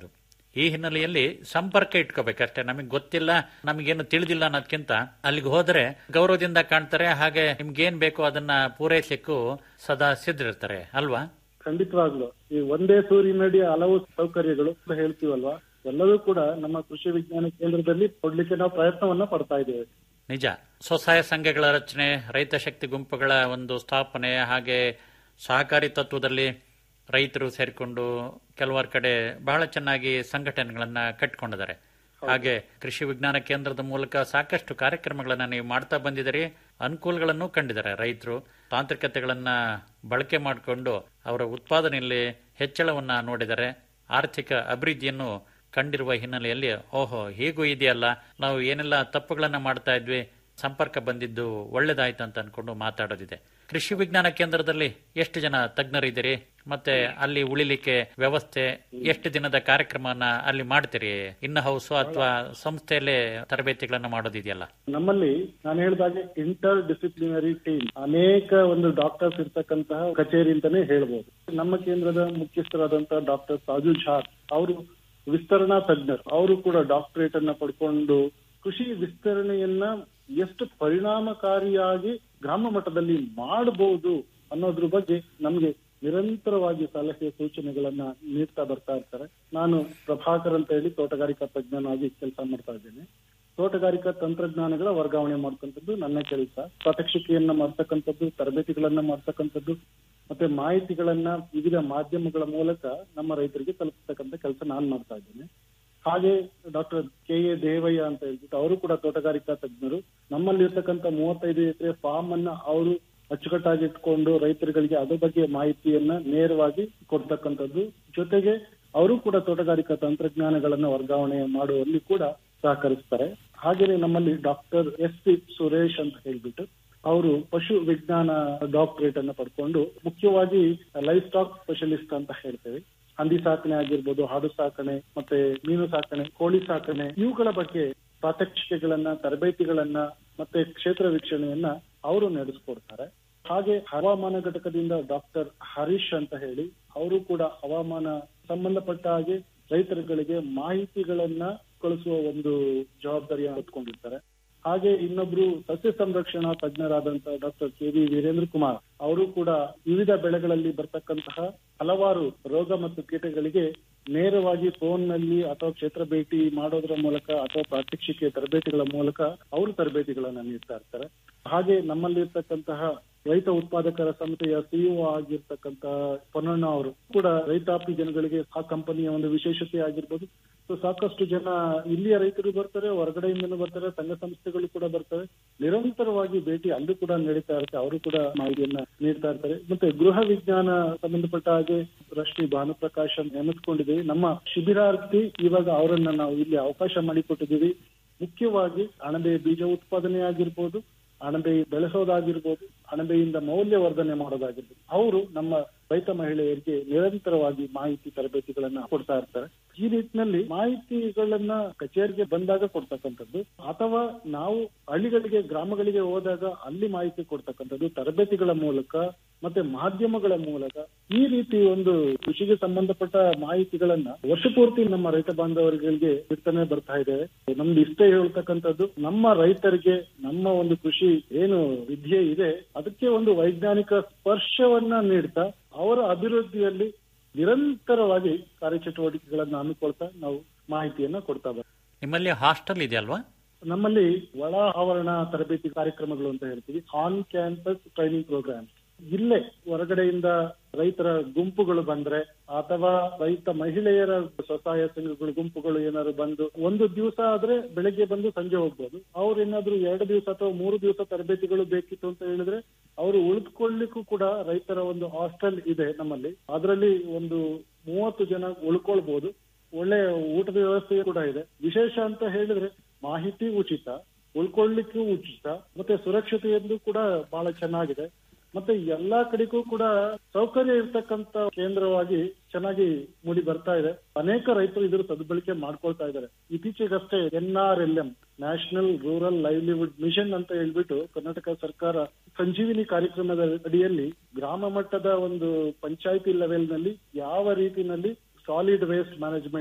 ಈ ಹಿನ್ನೆಲೆಯಲ್ಲಿ ಸಂಪರ್ಕ ಇಟ್ಕೋಬೇಕಷ್ಟೇ ನಮಗೆ ಗೊತ್ತಿಲ್ಲ ನಮಗೇನು ತಿಳಿದಿಲ್ಲ ಅನ್ನೋದಕ್ಕಿಂತ ಅಲ್ಲಿಗೆ ಹೋದ್ರೆ ಗೌರವದಿಂದ ಕಾಣ್ತಾರೆ ಹಾಗೆ ನಿಮ್ಗೇನ್ ಬೇಕೋ ಅದನ್ನ ಪೂರೈಸಲಿಕ್ಕೂ ಸದಾ ಸಿದ್ಧರಿರ್ತಾರೆ ಅಲ್ವಾ ಖಂಡಿತವಾಗ್ಲು ಈ ಒಂದೇ ಸೂರಿನಡಿ ಹಲವು ಸೌಕರ್ಯಗಳು ಅಂತ ಹೇಳ್ತೀವಲ್ವಾ ಎಲ್ಲವೂ ಕೂಡ ನಮ್ಮ ಕೃಷಿ ವಿಜ್ಞಾನ ಕೇಂದ್ರದಲ್ಲಿ ಕೊಡ್ಲಿಕ್ಕೆ ನಾವು ಪ್ರಯತ್ನವನ್ನ ಪಡ್ತಾ ಇದ್ದೇವೆ ನಿಜ ಸ್ವಸಹಾಯ ಸಂಘಗಳ ರಚನೆ ರೈತ ಶಕ್ತಿ ಗುಂಪುಗಳ ಒಂದು ಸ್ಥಾಪನೆ ಹಾಗೆ ಸಹಕಾರಿ ತತ್ವದಲ್ಲಿ ರೈತರು ಸೇರಿಕೊಂಡು ಕೆಲವರ ಕಡೆ ಬಹಳ ಚೆನ್ನಾಗಿ ಸಂಘಟನೆಗಳನ್ನ ಕಟ್ಕೊಂಡಿದ್ದಾರೆ ಹಾಗೆ ಕೃಷಿ ವಿಜ್ಞಾನ ಕೇಂದ್ರದ ಮೂಲಕ ಸಾಕಷ್ಟು ಕಾರ್ಯಕ್ರಮಗಳನ್ನ ನೀವು ಮಾಡ್ತಾ ಬಂದಿದ್ದೀರಿ ಅನುಕೂಲಗಳನ್ನು ಕಂಡಿದ್ದಾರೆ ರೈತರು ತಾಂತ್ರಿಕತೆಗಳನ್ನ ಬಳಕೆ ಮಾಡಿಕೊಂಡು ಅವರ ಉತ್ಪಾದನೆಯಲ್ಲಿ ಹೆಚ್ಚಳವನ್ನ ನೋಡಿದ್ದಾರೆ ಆರ್ಥಿಕ ಅಭಿವೃದ್ಧಿಯನ್ನು ಕಂಡಿರುವ ಹಿನ್ನೆಲೆಯಲ್ಲಿ ಓಹೋ ಹೀಗೂ ಇದೆಯಲ್ಲ ನಾವು ಏನೆಲ್ಲ ತಪ್ಪುಗಳನ್ನ ಮಾಡ್ತಾ ಇದ್ವಿ ಸಂಪರ್ಕ ಬಂದಿದ್ದು ಒಳ್ಳೇದಾಯ್ತು ಅಂತ ಅನ್ಕೊಂಡು ಮಾತಾಡೋದಿದೆ ಕೃಷಿ ವಿಜ್ಞಾನ ಕೇಂದ್ರದಲ್ಲಿ ಎಷ್ಟು ಜನ ತಜ್ಞರಿದ್ದೀರಿ ಮತ್ತೆ ಅಲ್ಲಿ ಉಳಿಲಿಕ್ಕೆ ವ್ಯವಸ್ಥೆ ಎಷ್ಟು ದಿನದ ಕಾರ್ಯಕ್ರಮನ ಅಲ್ಲಿ ಮಾಡ್ತೀರಿ ಇನ್ ಹೌಸ್ ಅಥವಾ ಸಂಸ್ಥೆಯಲ್ಲೇ ತರಬೇತಿಗಳನ್ನ ಮಾಡೋದಿದೆಯಲ್ಲ ನಮ್ಮಲ್ಲಿ ನಾನು ಹೇಳಿದಾಗೆ ಇಂಟರ್ ಡಿಸಿಪ್ಲಿನರಿ ಟೀಮ್ ಅನೇಕ ಒಂದು ಡಾಕ್ಟರ್ಸ್ ಇರ್ತಕ್ಕಂತಹ ಕಚೇರಿ ಅಂತಾನೆ ಹೇಳ್ಬೋದು ನಮ್ಮ ಕೇಂದ್ರದ ಮುಖ್ಯಸ್ಥರಾದಂತಹ ಡಾಕ್ಟರ್ ಸಾಜು ಝಾರ್ ಅವರು ವಿಸ್ತರಣಾ ತಜ್ಞರು ಅವರು ಕೂಡ ಡಾಕ್ಟರೇಟ್ ಅನ್ನ ಪಡ್ಕೊಂಡು ಕೃಷಿ ವಿಸ್ತರಣೆಯನ್ನ ಎಷ್ಟು ಪರಿಣಾಮಕಾರಿಯಾಗಿ ಗ್ರಾಮ ಮಟ್ಟದಲ್ಲಿ ಮಾಡಬಹುದು ಅನ್ನೋದ್ರ ಬಗ್ಗೆ ನಮ್ಗೆ ನಿರಂತರವಾಗಿ ಸಲಹೆ ಸೂಚನೆಗಳನ್ನ ನೀಡ್ತಾ ಬರ್ತಾ ಇರ್ತಾರೆ ನಾನು ಪ್ರಭಾಕರ್ ಅಂತ ಹೇಳಿ ತೋಟಗಾರಿಕಾ ತಜ್ಞನಾಗಿ ಕೆಲಸ ಮಾಡ್ತಾ ಇದ್ದೇನೆ ತೋಟಗಾರಿಕಾ ತಂತ್ರಜ್ಞಾನಗಳ ವರ್ಗಾವಣೆ ಮಾಡ್ತಕ್ಕಂಥದ್ದು ನನ್ನ ಕೆಲಸ ಪ್ರಾತ್ಯಕ್ಷಿಕೆಯನ್ನ ಮಾಡ್ತಕ್ಕಂಥದ್ದು ತರಬೇತಿಗಳನ್ನ ಮಾಡ್ತಕ್ಕಂಥದ್ದು ಮತ್ತೆ ಮಾಹಿತಿಗಳನ್ನ ವಿವಿಧ ಮಾಧ್ಯಮಗಳ ಮೂಲಕ ನಮ್ಮ ರೈತರಿಗೆ ತಲುಪಿಸ್ತಕ್ಕಂಥ ಕೆಲಸ ನಾನು ಮಾಡ್ತಾ ಇದ್ದೇನೆ ಹಾಗೆ ಡಾಕ್ಟರ್ ಕೆ ಎ ದೇವಯ್ಯ ಅಂತ ಹೇಳ್ಬಿಟ್ಟು ಅವರು ಕೂಡ ತೋಟಗಾರಿಕಾ ತಜ್ಞರು ನಮ್ಮಲ್ಲಿ ಇರ್ತಕ್ಕಂಥ ಮೂವತ್ತೈದು ಎಕರೆ ಫಾರ್ಮ್ ಅನ್ನ ಅವರು ಅಚ್ಚುಕಟ್ಟಾಗಿ ಇಟ್ಕೊಂಡು ರೈತರುಗಳಿಗೆ ಅದ್ರ ಬಗ್ಗೆ ಮಾಹಿತಿಯನ್ನ ನೇರವಾಗಿ ಕೊಡ್ತಕ್ಕಂಥದ್ದು ಜೊತೆಗೆ ಅವರು ಕೂಡ ತೋಟಗಾರಿಕಾ ತಂತ್ರಜ್ಞಾನಗಳನ್ನ ವರ್ಗಾವಣೆ ಮಾಡುವಲ್ಲಿ ಕೂಡ ಸಹಕರಿಸ್ತಾರೆ ಹಾಗೇನೆ ನಮ್ಮಲ್ಲಿ ಡಾಕ್ಟರ್ ಎಸ್ ಪಿ ಸುರೇಶ್ ಅಂತ ಹೇಳ್ಬಿಟ್ಟು ಅವರು ಪಶು ವಿಜ್ಞಾನ ಡಾಕ್ಟರೇಟ್ ಅನ್ನ ಪಡ್ಕೊಂಡು ಮುಖ್ಯವಾಗಿ ಲೈಫ್ ಸ್ಟಾಕ್ ಸ್ಪೆಷಲಿಸ್ಟ್ ಅಂತ ಹೇಳ್ತೇವೆ ಹಂದಿ ಸಾಕಣೆ ಆಗಿರ್ಬೋದು ಹಾಡು ಸಾಕಣೆ ಮತ್ತೆ ಮೀನು ಸಾಕಣೆ ಕೋಳಿ ಸಾಕಣೆ ಇವುಗಳ ಬಗ್ಗೆ ಪ್ರಾತ್ಯಕ್ಷಿಕೆಗಳನ್ನ ತರಬೇತಿಗಳನ್ನ ಮತ್ತೆ ಕ್ಷೇತ್ರ ವೀಕ್ಷಣೆಯನ್ನ ಅವರು ನಡೆಸ್ಕೊಡ್ತಾರೆ ಹಾಗೆ ಹವಾಮಾನ ಘಟಕದಿಂದ ಡಾಕ್ಟರ್ ಹರೀಶ್ ಅಂತ ಹೇಳಿ ಅವರು ಕೂಡ ಹವಾಮಾನ ಸಂಬಂಧಪಟ್ಟ ಹಾಗೆ ರೈತರುಗಳಿಗೆ ಮಾಹಿತಿಗಳನ್ನ ಕಳಿಸುವ ಒಂದು ಜವಾಬ್ದಾರಿಯನ್ನು ಹೊತ್ಕೊಂಡಿರ್ತಾರೆ ಹಾಗೆ ಇನ್ನೊಬ್ರು ಸಸ್ಯ ಸಂರಕ್ಷಣಾ ತಜ್ಞರಾದಂತ doctor K V Virendra Kumar ಅವರು ಕೂಡ ವಿವಿಧ ಬೆಳೆಗಳಲ್ಲಿ ಬರ್ತಕ್ಕಂತಹ ಹಲವಾರು ರೋಗ ಮತ್ತು ಕೀಟಗಳಿಗೆ ನೇರವಾಗಿ ಫೋನ್ ನಲ್ಲಿ ಅಥವಾ ಕ್ಷೇತ್ರ ಭೇಟಿ ಮಾಡೋದ್ರ ಮೂಲಕ ಅಥವಾ ಪ್ರಾತ್ಯಕ್ಷಿಕೆ ತರಬೇತಿಗಳ ಮೂಲಕ ಅವರು ತರಬೇತಿಗಳನ್ನ ನೀಡ್ತಾ ಇರ್ತಾರೆ ಹಾಗೆ ನಮ್ಮಲ್ಲಿರ್ತಕ್ಕಂತಹ ರೈತ ಉತ್ಪಾದಕರ ಸಂಸ್ಥೆಯ ಸಿಇಒ ಆಗಿರ್ತಕ್ಕಂತ ಪೊನ್ನಣ್ಣ ಅವರು ಕೂಡ ರೈತಾಪಿ ಜನಗಳಿಗೆ ಆ ಕಂಪನಿಯ ಒಂದು ವಿಶೇಷತೆ ಆಗಿರ್ಬೋದು ಸೊ ಸಾಕಷ್ಟು ಜನ ಇಲ್ಲಿಯ ರೈತರು ಬರ್ತಾರೆ ಹೊರಗಡೆಯಿಂದನೂ ಬರ್ತಾರೆ ಸಂಘ ಸಂಸ್ಥೆಗಳು ಕೂಡ ಬರ್ತಾರೆ ನಿರಂತರವಾಗಿ ಭೇಟಿ ಅಲ್ಲೂ ಕೂಡ ನಡೀತಾ ಇರುತ್ತೆ ಅವರು ಕೂಡ ಮಾಹಿತಿಯನ್ನ ನೀಡ್ತಾ ಇರ್ತಾರೆ ಮತ್ತೆ ಗೃಹ ವಿಜ್ಞಾನ ಸಂಬಂಧಪಟ್ಟ ಹಾಗೆ ರಶ್ಮಿ ಭಾನುಪ್ರಕಾಶ್ ಅಂತ ನೇಮಿಸ್ಕೊಂಡಿದ್ದೀವಿ ನಮ್ಮ ಶಿಬಿರಾರ್ಥಿ ಇವಾಗ ಅವರನ್ನ ನಾವು ಇಲ್ಲಿ ಅವಕಾಶ ಮಾಡಿಕೊಟ್ಟಿದ್ದೀವಿ ಮುಖ್ಯವಾಗಿ ಅಣಬೆ ಬೀಜ ಉತ್ಪಾದನೆ ಆಗಿರ್ಬೋದು ಅಣಬೆ ಬೆಳೆಸೋದಾಗಿರ್ಬೋದು ಅಣಬೆಯಿಂದ ಮೌಲ್ಯವರ್ಧನೆ ಮಾಡೋದಾಗಿರ್ಬೋದು ಅವರು ನಮ್ಮ ರೈತ ಮಹಿಳೆಯರಿಗೆ ನಿರಂತರವಾಗಿ ಮಾಹಿತಿ ತರಬೇತಿಗಳನ್ನ ಕೊಡ್ತಾ ಇರ್ತಾರೆ ಈ ನಿಟ್ಟಿನಲ್ಲಿ ಮಾಹಿತಿಗಳನ್ನ ಕಚೇರಿಗೆ ಬಂದಾಗ ಕೊಡ್ತಕ್ಕಂಥದ್ದು ಅಥವಾ ನಾವು ಹಳ್ಳಿಗಳಿಗೆ ಗ್ರಾಮಗಳಿಗೆ ಹೋದಾಗ ಅಲ್ಲಿ ಮಾಹಿತಿ ಕೊಡ್ತಕ್ಕಂಥದ್ದು ತರಬೇತಿಗಳ ಮೂಲಕ ಮತ್ತೆ ಮಾಧ್ಯಮಗಳ ಮೂಲಕ ಈ ರೀತಿ ಒಂದು ಕೃಷಿಗೆ ಸಂಬಂಧಪಟ್ಟ ಮಾಹಿತಿಗಳನ್ನ ವರ್ಷ ಪೂರ್ತಿ ನಮ್ಮ ರೈತ ಬಾಂಧವರಿಗೆ ಬಿಡ್ತಾನೆ ಬರ್ತಾ ಇದೆ ನಮ್ದು ಇಷ್ಟೇ ಹೇಳ್ತಕ್ಕಂಥದ್ದು ನಮ್ಮ ರೈತರಿಗೆ ನಮ್ಮ ಒಂದು ಕೃಷಿ ಏನು ವಿದ್ಯೆ ಇದೆ ಅದಕ್ಕೆ ಒಂದು ವೈಜ್ಞಾನಿಕ ಸ್ಪರ್ಶವನ್ನ ನೀಡ್ತಾ ಅವರ ಅಭಿವೃದ್ಧಿಯಲ್ಲಿ ನಿರಂತರವಾಗಿ ಕಾರ್ಯಚಟುವಟಿಕೆಗಳನ್ನ ಹಮ್ಮಿಕೊಳ್ತಾ ನಾವು ಮಾಹಿತಿಯನ್ನ ಕೊಡ್ತಾ ಬರ್ತೀವಿ ನಿಮ್ಮಲ್ಲಿ ಹಾಸ್ಟೆಲ್ ಇದೆಯಲ್ವಾ ನಮ್ಮಲ್ಲಿ ಒಳ ಆವರಣ ತರಬೇತಿ ಕಾರ್ಯಕ್ರಮಗಳು ಅಂತ ಹೇಳ್ತೀವಿ ಆನ್ ಕ್ಯಾಂಪಸ್ ಟ್ರೈನಿಂಗ್ ಪ್ರೋಗ್ರಾಮ್ ಇಲ್ಲೇ ಹೊರಗಡೆಯಿಂದ ರೈತರ ಗುಂಪುಗಳು ಬಂದ್ರೆ ಅಥವಾ ರೈತ ಮಹಿಳೆಯರ ಸ್ವಸಹಾಯ ಸಂಘಗಳು ಗುಂಪುಗಳು ಏನಾದ್ರು ಬಂದು ಒಂದು ದಿವಸ ಆದ್ರೆ ಬೆಳಗ್ಗೆ ಬಂದು ಸಂಜೆ ಹೋಗ್ಬೋದು ಅವ್ರು ಏನಾದ್ರು ಎರಡು ದಿವಸ ಅಥವಾ ಮೂರು ದಿವಸ ತರಬೇತಿಗಳು ಬೇಕಿತ್ತು ಅಂತ ಹೇಳಿದ್ರೆ ಅವರು ಉಳಿದುಕೊಳ್ಳಿಕ್ಕೂ ಕೂಡ ರೈತರ ಒಂದು ಹಾಸ್ಟೆಲ್ ಇದೆ ನಮ್ಮಲ್ಲಿ ಅದರಲ್ಲಿ ಒಂದು ಮೂವತ್ತು ಜನ ಉಳ್ಕೊಳ್ಬಹುದು ಒಳ್ಳೆ ಊಟದ ವ್ಯವಸ್ಥೆ ಕೂಡ ಇದೆ ವಿಶೇಷ ಅಂತ ಹೇಳಿದ್ರೆ ಮಾಹಿತಿ ಉಚಿತ ಉಳ್ಕೊಳ್ಳಿಕ್ಕೂ ಉಚಿತ ಮತ್ತೆ ಸುರಕ್ಷತೆಯಲ್ಲೂ ಕೂಡ ಬಹಳ ಚೆನ್ನಾಗಿದೆ ಮತ್ತೆ ಎಲ್ಲಾ ಕಡೆಗೂ ಕೂಡ ಸೌಕರ್ಯ ಇರ್ತಕ್ಕಂತ ಕೇಂದ್ರವಾಗಿ ಚೆನ್ನಾಗಿ ಮೂಡಿ ಬರ್ತಾ ಇದೆ ಅನೇಕ ರೈತರು ಇದ್ರ ಸದ್ಬಳಕೆ ಮಾಡ್ಕೊಳ್ತಾ ಇದ್ದಾರೆ ಇತ್ತೀಚೆಗಷ್ಟೇ N R L M national rural livelihood mission ಅಂತ ಹೇಳ್ಬಿಟ್ಟು ಕರ್ನಾಟಕ ಸರ್ಕಾರ ಸಂಜೀವಿನಿ ಕಾರ್ಯಕ್ರಮದ ಅಡಿಯಲ್ಲಿ ಗ್ರಾಮ ಮಟ್ಟದ ಒಂದು ಪಂಚಾಯತಿ ಲೆವೆಲ್ ನಲ್ಲಿ ಯಾವ ರೀತಿನಲ್ಲಿ ಸಾಲಿಡ್ ವೇಸ್ಟ್ ಮ್ಯಾನೇಜ್ಮೆಂಟ್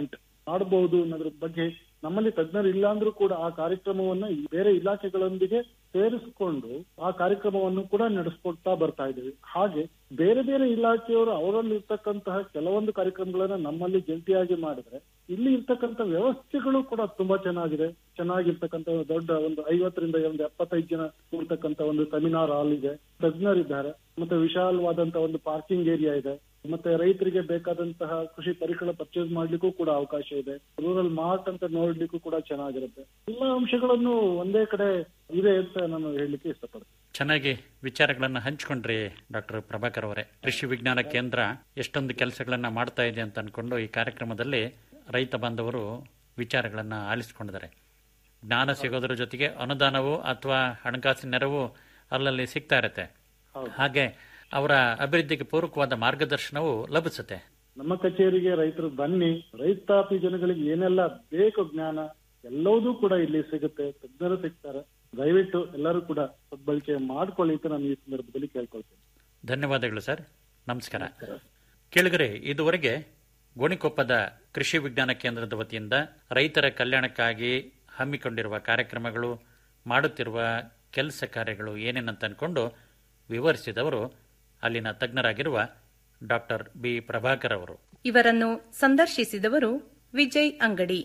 ಮಾಡಬಹುದು ಅನ್ನೋದ್ರ ಬಗ್ಗೆ ನಮ್ಮಲ್ಲಿ ತಜ್ಞರು ಇಲ್ಲ ಅಂದ್ರೂ ಕೂಡ ಆ ಕಾರ್ಯಕ್ರಮವನ್ನ ಈ ಬೇರೆ ಇಲಾಖೆಗಳೊಂದಿಗೆ ಸೇರಿಸಿಕೊಂಡು ಆ ಕಾರ್ಯಕ್ರಮವನ್ನು ಕೂಡ ನಡೆಸ್ಕೊಡ್ತಾ ಬರ್ತಾ ಇದ್ದೀವಿ ಹಾಗೆ ಬೇರೆ ಬೇರೆ ಇಲಾಖೆಯವರು ಅವರಲ್ಲಿ ಇರ್ತಕ್ಕಂತಹ ಕೆಲವೊಂದು ಕಾರ್ಯಕ್ರಮಗಳನ್ನ ನಮ್ಮಲ್ಲಿ ಜಂಟಿಯಾಗಿ ಮಾಡಿದ್ರೆ ಇಲ್ಲಿ ಇರ್ತಕ್ಕಂಥ ವ್ಯವಸ್ಥೆಗಳು ಕೂಡ ತುಂಬಾ ಚೆನ್ನಾಗಿದೆ ಚೆನ್ನಾಗಿರ್ತಕ್ಕಂಥ ಒಂದು ದೊಡ್ಡ ಒಂದು ಐವತ್ತರಿಂದ ಒಂದು ಎಪ್ಪತ್ತೈದು ಜನ ಕೂರ್ತಕ್ಕಂಥ ಒಂದು ಸೆಮಿನಾರ್ ಹಾಲ್ ಇದೆ ತಜ್ಞರಿದ್ದಾರೆ ಮತ್ತೆ ವಿಶಾಲವಾದಂತ ಒಂದು ಪಾರ್ಕಿಂಗ್ ಏರಿಯಾ ಇದೆ ಮತ್ತೆ ರೈತರಿಗೆ ಬೇಕಾದಂತಹ ಕೃಷಿ ಪರಿಕರ ಪರ್ಚೇಸ್ ಮಾಡ್ಲಿಕ್ಕೂ ಕೂಡ ಅವಕಾಶ ಇದೆ ರೂರಲ್ ಮಾರ್ಟ್ ಅಂತ ನೋಡ್ಲಿಕ್ಕೂ ಕೂಡ ಚೆನ್ನಾಗಿರುತ್ತೆ ಎಲ್ಲ ಅಂಶಗಳನ್ನು ಒಂದೇ ಕಡೆ ಇದೆ ಅಂತ ನಾನು ಹೇಳಲಿಕ್ಕೆ ಇಷ್ಟಪಡ್ತೀನಿ ಚೆನ್ನಾಗಿ ವಿಚಾರಗಳನ್ನು ಹಂಚಿಕೊಂಡ್ರಿ ಡಾಕ್ಟರ್ ಪ್ರಭಾಕರ್ ಅವರೇ ಕೃಷಿ ವಿಜ್ಞಾನ ಕೇಂದ್ರ ಎಷ್ಟೊಂದು ಕೆಲಸಗಳನ್ನ ಮಾಡ್ತಾ ಇದೆ ಅಂತ ಅನ್ಕೊಂಡು ಈ ಕಾರ್ಯಕ್ರಮದಲ್ಲಿ ರೈತ ಬಾಂಧವರು ವಿಚಾರಗಳನ್ನ ಆಲಿಸಿಕೊಂಡಿದ್ದಾರೆ ಜ್ಞಾನ ಸಿಗೋದ್ರ ಜೊತೆಗೆ ಅನುದಾನವು ಅಥವಾ ಹಣಕಾಸಿನ ನೆರವು ಅಲ್ಲಲ್ಲಿ ಸಿಗ್ತಾ ಇರತ್ತೆ ಹಾಗೆ ಅವರ ಅಭಿವೃದ್ಧಿಗೆ ಪೂರಕವಾದ ಮಾರ್ಗದರ್ಶನವು ಲಭಿಸುತ್ತೆ ನಮ್ಮ ಕಚೇರಿಗೆ ರೈತರು ಬನ್ನಿ ರೈತಾಪಿ ಜನಗಳಿಗೆ ಏನೆಲ್ಲ ಬೇಕು ಜ್ಞಾನ ಎಲ್ಲವೂ ಕೂಡ ಇಲ್ಲಿ ಸಿಗುತ್ತೆ ತಜ್ಞರು ಸಿಗ್ತಾರೆ ದಯವಿಟ್ಟು ಎಲ್ಲರೂ ಕೂಡ ಸದ್ಬಳಕೆ ಮಾಡ್ಕೊಳ್ಳಿ ಅಂತ ನಾನು ಈ ಸಂದರ್ಭದಲ್ಲಿ ಕೇಳ್ಕೊಳ್ತೇನೆ ಧನ್ಯವಾದಗಳು ಸರ್ ನಮಸ್ಕಾರ ಕೇಳಿಗರೆ ಇದುವರೆಗೆ ಗೋಣಿಕೊಪ್ಪದ ಕೃಷಿ ವಿಜ್ಞಾನ ಕೇಂದ್ರದ ವತಿಯಿಂದ ರೈತರ ಕಲ್ಯಾಣಕ್ಕಾಗಿ ಹಮ್ಮಿಕೊಂಡಿರುವ ಕಾರ್ಯಕ್ರಮಗಳು ಮಾಡುತ್ತಿರುವ ಕೆಲಸ ಕಾರ್ಯಗಳು ಏನೇನಂತ ಅನ್ಕೊಂಡು ವಿವರಿಸಿದವರು ಅಲ್ಲಿನ ತಜ್ಞರಾಗಿರುವ ಡಾಕ್ಟರ್ ಬಿ ಪ್ರಭಾಕರ್ ಅವರು ಇವರನ್ನು ಸಂದರ್ಶಿಸಿದವರು ವಿಜಯ್ ಅಂಗಡಿ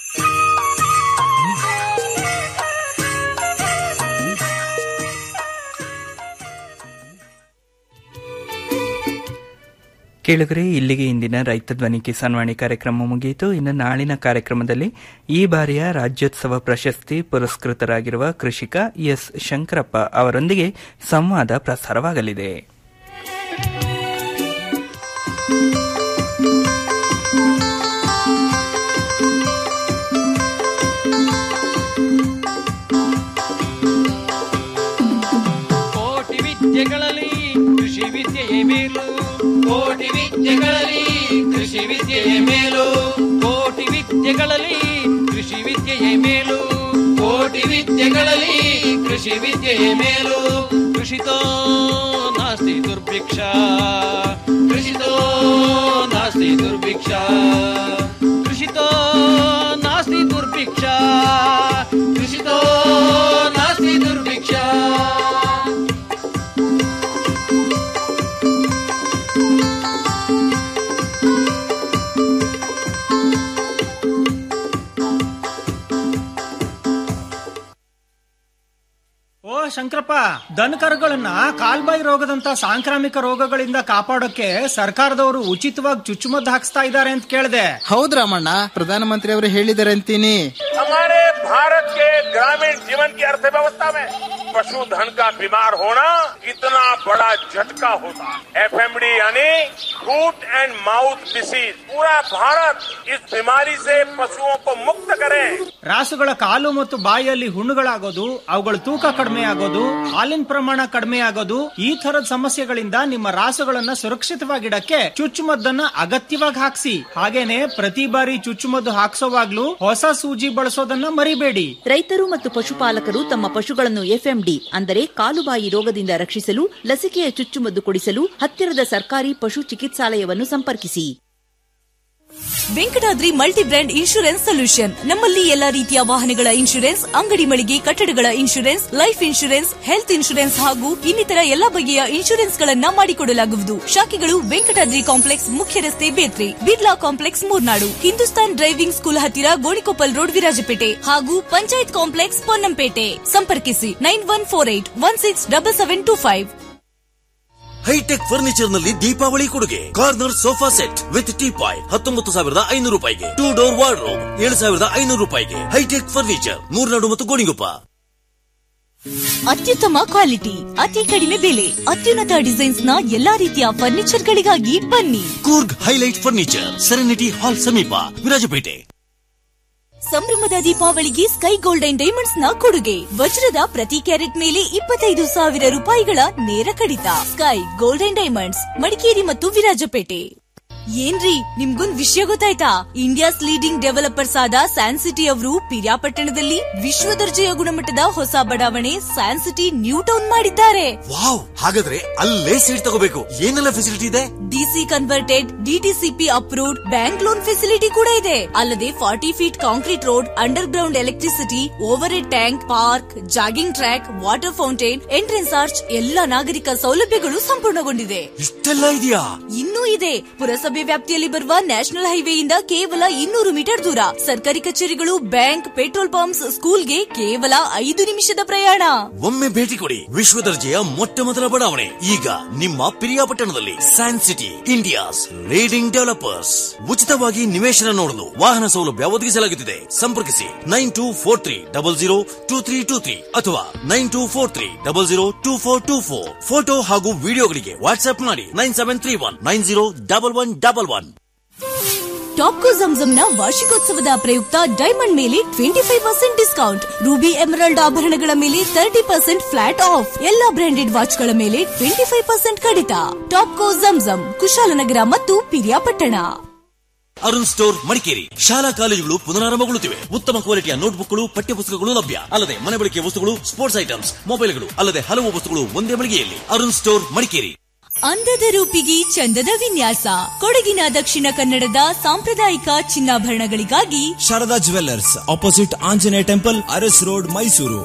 ಕೇಳಿದ್ರೆ ಇಲ್ಲಿಗೆ ಇಂದಿನ ರೈತ ಧ್ವನಿ ಕಿಸಾನ್ವಾಣಿ ಕಾರ್ಯಕ್ರಮ ಮುಗಿಯಿತು ಇನ್ನು ನಾಳಿನ ಕಾರ್ಯಕ್ರಮದಲ್ಲಿ ಈ ಬಾರಿಯ ರಾಜ್ಯೋತ್ಸವ ಪ್ರಶಸ್ತಿ ಪುರಸ್ಕೃತರಾಗಿರುವ ಕೃಷಿಕ ಎಸ್ ಶಂಕರಪ್ಪ ಅವರೊಂದಿಗೆ ಸಂವಾದ ಪ್ರಸಾರವಾಗಲಿದೆ ಕೋಟಿ ವಿದ್ಯೆಗಳಲ್ಲಿ ಕೃಷಿ ವಿದ್ಯೆಯೇ ಮೇಲು ಕೋಟಿ ವಿದ್ಯೆಗಳಲ್ಲಿ ಕೃಷಿ ವಿದ್ಯೆಯೇ ಮೇಲು ಕೋಟಿ ವಿದ್ಯೆಗಳಲ್ಲಿ ಕೃಷಿ ವಿದ್ಯೆಯೇ ಮೇಲು ಕೋಟಿ ವಿದ್ಯೆಗಳಲ್ಲಿ ಕೃಷಿ ವಿದ್ಯೆಯೇ ಮೇಲು ಕೃಷಿತೋ ನಾಸ್ತಿ ದುರ್ಭಿಕ್ಷ ಕೃಷಿತೋ ನಾಸ್ತಿ ದುರ್ಭಿಕ್ಷ ಕೃಷಿತೋ ನಾಸ್ತಿ ದುರ್ಭಿಕ್ಷ ಕೃಷಿತೋ ನಾಸ್ತಿ ದುರ್ಭಿಕ್ಷ ಓ ಶಂಕರಪ್ಪ ದನಕರುಗಳನ್ನ ಕಾಲ್ಬಾಯಿ ರೋಗದಂತ ಸಾಂಕ್ರಾಮಿಕ ರೋಗಗಳಿಂದ ಕಾಪಾಡೋಕೆ ಸರ್ಕಾರದವರು ಉಚಿತವಾಗಿ ಚುಚ್ಚುಮದ್ದು ಹಾಕ್ಸ್ತಾ ಇದ್ದಾರೆ ಅಂತ ಕೇಳಿದೆ ಹೌದ್ ರಾಮಣ್ಣ ಪ್ರಧಾನಮಂತ್ರಿ ಅವರು ಹೇಳಿದ್ದಾರೆ ಅಂತೀನಿ हमारे भारत के ग्रामीण जीवन की अर्थव्यवस्था में पशुधन का बीमार होना कितना बड़ा झटका होता है एफएमडी यानी फूट एंड माउथ डिसीज पूरा भारत इस बीमारी से पशुओं को मुक्त करे ರಾಸುಗಳ ಕಾಲು ಮತ್ತು ಬಾಯಿಯಲ್ಲಿ ಹುಣ್ಣುಗಳಾಗೋದು ಅವುಗಳ ತೂಕ ಕಡಿಮೆ ಆಗೋದು ಹಾಲಿನ ಪ್ರಮಾಣ ಕಡಿಮೆ ಆಗೋದು ಈ ತರದ ಸಮಸ್ಯೆಗಳಿಂದ ನಿಮ್ಮ ರಾಸುಗಳನ್ನ ಸುರಕ್ಷಿತವಾಗಿಡಕ್ಕೆ ಚುಚ್ಚುಮದ್ದನ್ನ ಅಗತ್ಯವಾಗಿ ಹಾಕ್ಸಿ ಹಾಗೇನೆ ಪ್ರತಿ ಬಾರಿ ಚುಚ್ಚುಮದ್ದು ಹಾಕ್ಸೋವಾಗ್ಲೂ ಹೊಸ ಸೂಜಿ ಬಳಸೋದನ್ನ ಮರಿಬೇಡಿ ರೈತರು ಮತ್ತು ಪಶುಪಾಲಕರು ತಮ್ಮ ಪಶುಗಳನ್ನು ಎಫ್ಎಂಡಿ ಅಂದರೆ ಕಾಲುಬಾಯಿ ರೋಗದಿಂದ ರಕ್ಷಿಸಲು ಲಸಿಕೆಯ ಚುಚ್ಚುಮದ್ದು ಕೊಡಿಸಲು ಹತ್ತಿರದ ಸರ್ಕಾರಿ ಪಶು ಚಿಕಿತ್ಸಾಲಯವನ್ನು ಸಂಪರ್ಕಿಸಿ Venkatadri multi brand insurance solution ನಮ್ಮಲ್ಲಿ ಎಲ್ಲಾ ರೀತಿಯ ವಾಹನಗಳ ಇನ್ಶೂರೆನ್ಸ್ ಅಂಗಡಿ ಮಳಿಗೆ ಕಟ್ಟಡಗಳ insurance life insurance health insurance ಹಾಗೂ ಇನ್ನಿತರ ಎಲ್ಲಾ ಬಗೆಯ ಇನ್ಶೂರೆನ್ಸ್ ಗಳನ್ನ ಮಾಡಿಕೊಡಲಾಗುವುದು ಶಾಖೆಗಳು ವೆಂಕಟಾದ್ರಿ ಕಾಂಪ್ಲೆಕ್ಸ್ ಮುಖ್ಯ ರಸ್ತೆ Bethri Birla complex Murnad Hindustan driving school ಹತ್ತಿರ ಗೋಣಿಕೊಪ್ಪಲ್ ರೋಡ್ ವಿರಾಜಪೇಟೆ ಹಾಗೂ ಪಂಚಾಯತ್ ಕಾಂಪ್ಲೆಕ್ಸ್ ಪೊನ್ನಂಪೇಟೆ ಸಂಪರ್ಕಿಸಿ nine one four eight one six double seven two five Hitech furniture ನಲ್ಲಿ ದೀಪಾವಳಿ ಕೊಡುಗೆ corner sofa set with teapoy ಹತ್ತೊಂಬತ್ತು ಸಾವಿರದ ಐನೂರು ರೂಪಾಯಿಗೆ ಟೂ ಡೋರ್ ವಾರ್ಡ್ರೋಬ್ ಏಳು ಸಾವಿರದ ಐನೂರು ರೂಪಾಯಿಗೆ ಹೈಟೆಕ್ ಫರ್ನಿಚರ್ ಮೂರ್ನಾಡು ಮತ್ತು ಗೋಣಿಗೊಪ್ಪ ಅತ್ಯುತ್ತಮ ಕ್ವಾಲಿಟಿ ಅತಿ ಕಡಿಮೆ ಬೆಲೆ ಅತ್ಯುನ್ನತ ಡಿಸೈನ್ಸ್ ನ ಎಲ್ಲಾ ರೀತಿಯ ಫರ್ನಿಚರ್ ಗಳಿಗಾಗಿ ಬನ್ನಿ Coorg highlight furniture serenity hall ಸಮೀಪ ವಿರಾಜಪೇಟೆ ಸಂಭ್ರಮದ ದೀಪಾವಳಿಗೆ ಸ್ಕೈ ಗೋಲ್ಡ್ ಅಂಡ್ ಡೈಮಂಡ್ಸ್ ನ ಕೊಡುಗೆ ವಜ್ರದ ಪ್ರತಿ ಕ್ಯಾರೆಟ್ ಮೇಲೆ ಇಪ್ಪತ್ತೈದು ಸಾವಿರ ರೂಪಾಯಿಗಳ ನೇರ ಕಡಿತ sky gold and diamonds Madikeri ಮತ್ತು ವಿರಾಜಪೇಟೆ ಏನ್ರಿ ನಿಮ್ಗೊಂದ್ ವಿಷಯ ಗೊತ್ತಾಯ್ತಾ ಇಂಡಿಯಾಸ್ ಲೀಡಿಂಗ್ ಡೆವಲಪರ್ಸ್ ಆದ ಸ್ಯಾನ್ ಸಿಟಿ ಅವರು ಪಿರಿಯಾಪಟ್ಟಣದಲ್ಲಿ ವಿಶ್ವ ದರ್ಜೆಯ ಗುಣಮಟ್ಟದ ಹೊಸ ಬಡಾವಣೆ ಸ್ಯಾನ್ ಸಿಟಿ ನ್ಯೂ ಟೌನ್ ಮಾಡಿದ್ದಾರೆ ವಾವ್ ಹಾಗಾದ್ರೆ ಅಲ್ಲೇ ಸೀಟ್ ತಗೋಬೇಕು ಏನೆಲ್ಲ ಫೆಸಿಲಿಟಿ ಇದೆ DC converted DTCP approved bank loan facility ಕೂಡ ಇದೆ ಅಲ್ಲದೆ forty feet concrete road underground electricity overhead tank park jogging track water fountain entrance arch ಎಲ್ಲ ನಾಗರಿಕ ಸೌಲಭ್ಯಗಳು ಸಂಪೂರ್ಣಗೊಂಡಿದೆ ಇಷ್ಟೆಲ್ಲ ಇದೆಯಾ ಇನ್ನೂ ಇದೆ ಪುರಸಭೆ ವ್ಯಾಪ್ತಿಯಲ್ಲಿ ಬರುವ ನ್ಯಾಷನಲ್ ಹೈವೇಯಿಂದ ಕೇವಲ ಇನ್ನೂರು ಮೀಟರ್ ದೂರ ಸರ್ಕಾರಿ ಕಚೇರಿಗಳು ಬ್ಯಾಂಕ್ ಪೆಟ್ರೋಲ್ ಪಂಪ್ಸ್ ಸ್ಕೂಲ್ಗೆ ಕೇವಲ ಐದು ನಿಮಿಷದ ಪ್ರಯಾಣ ಒಮ್ಮೆ ಭೇಟಿ ಕೊಡಿ ವಿಶ್ವ ದರ್ಜೆಯ ಮೊಟ್ಟ ಮೊದಲ ಬಡಾವಣೆ ಈಗ ನಿಮ್ಮ ಪಿರಿಯಾಪಟ್ಟಣದಲ್ಲಿ San City India's leading developers ಉಚಿತವಾಗಿ ನಿವೇಶನ ನೋಡಲು ವಾಹನ ಸೌಲಭ್ಯ ಒದಗಿಸಲಾಗುತ್ತಿದೆ ಸಂಪರ್ಕಿಸಿ nine two four three double zero two three two three ಅಥವಾ nine two four three double zero two four two four photo ಹಾಗೂ ವಿಡಿಯೋಗಳಿಗೆ ವಾಟ್ಸ್ಆಪ್ ಮಾಡಿ nine seven three one nine zero double one double one Topco ಜಂಜಂನ ವಾರ್ಷಿಕೋತ್ಸವದ ಪ್ರಯುಕ್ತ diamond ಮೇಲೆ twenty five percent discount ruby emerald ಆಭರಣಗಳ ಮೇಲೆ ತರ್ಟಿ ಪರ್ಸೆಂಟ್ ಫ್ಲಾಟ್ ಆಫ್ ಎಲ್ಲಾ ಬ್ರಾಂಡೆಡ್ ವಾಚ್ಗಳ ಮೇಲೆ ಟ್ವೆಂಟಿ ಫೈವ್ ಪರ್ಸೆಂಟ್ ಕಡಿತ ಟಾಪ್ಕೋ ಜಂಜಂ ಕುಶಾಲನಗರ ಮತ್ತು ಪಿರಿಯಾಪಟ್ಟಣ ಅರುಣ್ ಸ್ಟೋರ್ ಮಡಿಕೇರಿ ಶಾಲಾ ಕಾಲೇಜುಗಳು ಪುನರಾರಂಭಗೊಳ್ಳುತ್ತಿವೆ ಉತ್ತಮ ಕ್ವಾಲಿಟಿಯ ನೋಟ್ಬುಕ್ಗಳು ಪಠ್ಯಪುಸ್ತಕಗಳು ಲಭ್ಯ ಅಲ್ಲದೆ ಮನೆ ಬಳಕೆಯ ವಸ್ತುಗಳು ಸ್ಪೋರ್ಟ್ಸ್ ಐಟಮ್ಸ್ ಮೊಬೈಲ್ಗಳು ಅಲ್ಲದೆ ಹಲವು ವಸ್ತುಗಳು ಒಂದೇ ಮಳಿಗೆಯಲ್ಲಿ ಅರುಣ್ ಸ್ಟೋರ್ ಮಡಿಕೇರಿ ಅಂದದ ರೂಪಿಗೆ ಚಂದದ ವಿನ್ಯಾಸ ಕೊಡಗಿನ ದಕ್ಷಿಣ ಕನ್ನಡದ ಸಾಂಪ್ರದಾಯಿಕ ಚಿನ್ನಾಭರಣಗಳಿಗಾಗಿ Sharada jewellers opposite Anjaneya temple Aras road Mysuru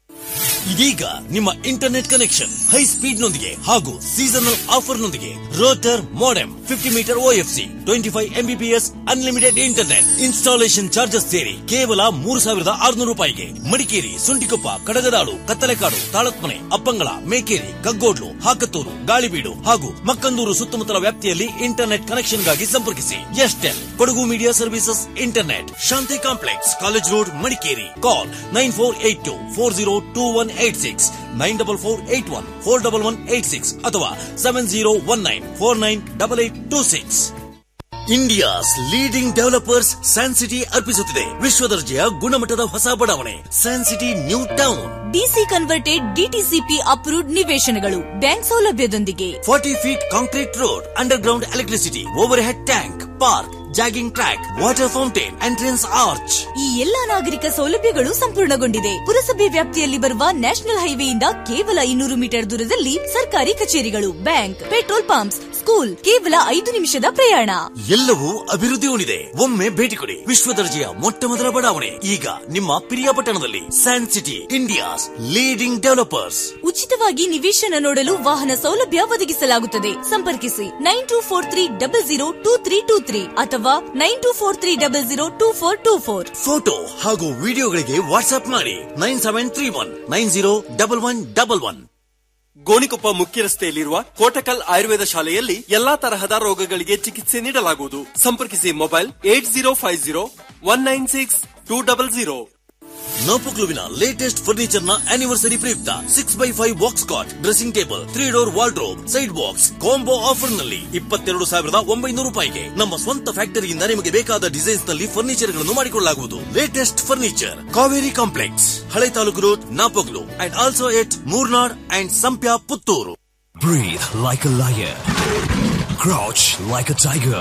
ಇದೀಗ ನಿಮ್ಮ ಇಂಟರ್ನೆಟ್ ಕನೆಕ್ಷನ್ ಹೈ ಸ್ಪೀಡ್ ನೊಂದಿಗೆ ಹಾಗೂ ಸೀಸನಲ್ ಆಫರ್ ನೊಂದಿಗೆ router modem fifty metre OFC twenty five Mbps unlimited internet installation charges ಸೇರಿ ಕೇವಲ ಮೂರು ಸಾವಿರದ ಆರುನೂರು ರೂಪಾಯಿಗೆ ಮಡಿಕೇರಿ ಸುಂಟಿಕೊಪ್ಪ ಕಡಗದಾಳು ಕತ್ತಲೆಕಾಡು ತಾಳತ್ಮನೆ ಅಪ್ಪಂಗಳ ಮೇಕೇರಿ ಕಗ್ಗೋಡ್ಲು ಹಾಕತ್ತೂರು ಗಾಳಿಬೀಡು ಹಾಗೂ ಮಕ್ಕಂದೂರು ಸುತ್ತಮುತ್ತಲ ವ್ಯಾಪ್ತಿಯಲ್ಲಿ ಇಂಟರ್ನೆಟ್ ಕನೆಕ್ಷನ್ಗಾಗಿ ಸಂಪರ್ಕಿಸಿ Estel Kodagu media services internet Shanti complex college road Madikeri call nine four eight two four zero two one eight six nine double four eight one four double one eight six ಅಥವಾ seven zero one nine four nine double eight two six India's leading developers San City ಅರ್ಪಿಸುತ್ತಿದೆ ವಿಶ್ವ ದರ್ಜೆಯ ಗುಣಮಟ್ಟದ ಹೊಸ ಬಡಾವಣೆ San City new town DC converted DTCP approved ನಿವೇಶನಗಳು bank ಸೌಲಭ್ಯದೊಂದಿಗೆ forty feet concrete road underground electricity overhead tank park jogging track water fountain entrance arch ಈ ಎಲ್ಲಾ ನಾಗರಿಕ ಸೌಲಭ್ಯಗಳು ಸಂಪೂರ್ಣಗೊಂಡಿದೆ ಪುರಸಭೆ ವ್ಯಾಪ್ತಿಯಲ್ಲಿ ಬರುವ ನ್ಯಾಷನಲ್ ಹೈವೇಯಿಂದ ಕೇವಲ ಇನ್ನೂರು ಮೀಟರ್ ದೂರದಲ್ಲಿ ಸರ್ಕಾರಿ ಕಚೇರಿಗಳು ಬ್ಯಾಂಕ್ ಪೆಟ್ರೋಲ್ ಪಂಪ್ಸ್ ಸ್ಕೂಲ್ ಕೇವಲ ಐದು ನಿಮಿಷದ ಪ್ರಯಾಣ ಎಲ್ಲವೂ ಅಭಿವೃದ್ಧಿ ಹೊಂದಿದೆ ಒಮ್ಮೆ ಭೇಟಿ ಕೊಡಿ ವಿಶ್ವ ದರ್ಜೆಯ ಮೊಟ್ಟ ಮೊದಲ ಬಡಾವಣೆ ಈಗ ನಿಮ್ಮ ಪಿರಿಯಾಪಟ್ಟಣದಲ್ಲಿ San City India's leading developers ಉಚಿತವಾಗಿ ನಿವೇಶನ ನೋಡಲು ವಾಹನ ಸೌಲಭ್ಯ ಒದಗಿಸಲಾಗುತ್ತದೆ ಸಂಪರ್ಕಿಸಿ nine two four three double zero two three two three ಅಥವಾ nine two four three double zero two four two four photo ಹಾಗೂ ವಿಡಿಯೋಗಳಿಗೆ ವಾಟ್ಸ್ಆಪ್ ಮಾಡಿ nine seven three one nine zero double one double one Gonikoppa ಮುಖ್ಯ ರಸ್ತೆಯಲ್ಲಿರುವ ಕೋಟಕಲ್ ಆಯುರ್ವೇದ ಶಾಲೆಯಲ್ಲಿ ಎಲ್ಲಾ ತರಹದ ರೋಗಗಳಿಗೆ ಚಿಕಿತ್ಸೆ ನೀಡಲಾಗುವುದು ಸಂಪರ್ಕಿಸಿ mobile eight zero five zero one nine six two double zero ನೋಪುಕ್ಲುವಿನ ಲೇಟೆಸ್ಟ್ ಫರ್ನಿಚರ್ ನ ಆನಿವರ್ಸರಿ ಪ್ರಯುಕ್ತ six by five box cot dressing table three door wardrobe side box combo offer ನಲ್ಲಿ ಇಪ್ಪತ್ತೆರಡು ಸಾವಿರದ ಒಂಬೈನೂರು ರೂಪಾಯಿಗೆ ನಮ್ಮ ಸ್ವಂತ ಫ್ಯಾಕ್ಟರಿಯಿಂದ ನಿಮಗೆ ಬೇಕಾದ ಡಿಸೈನ್ಸ್ ನಲ್ಲಿ ಫರ್ನಿಚರ್ ಗಳನ್ನು ಮಾಡಿಕೊಳ್ಳಲಾಗುವುದು ಲೇಟೆಸ್ಟ್ ಫರ್ನಿಚರ್ ಕಾವೇರಿ ಕಾಂಪ್ಲೆಕ್ಸ್ ಹಳೆ ತಾಲೂಕು road Napoklu and also at Murnad and Sampya Puttur Breathe like a lion. Crouch like a tiger.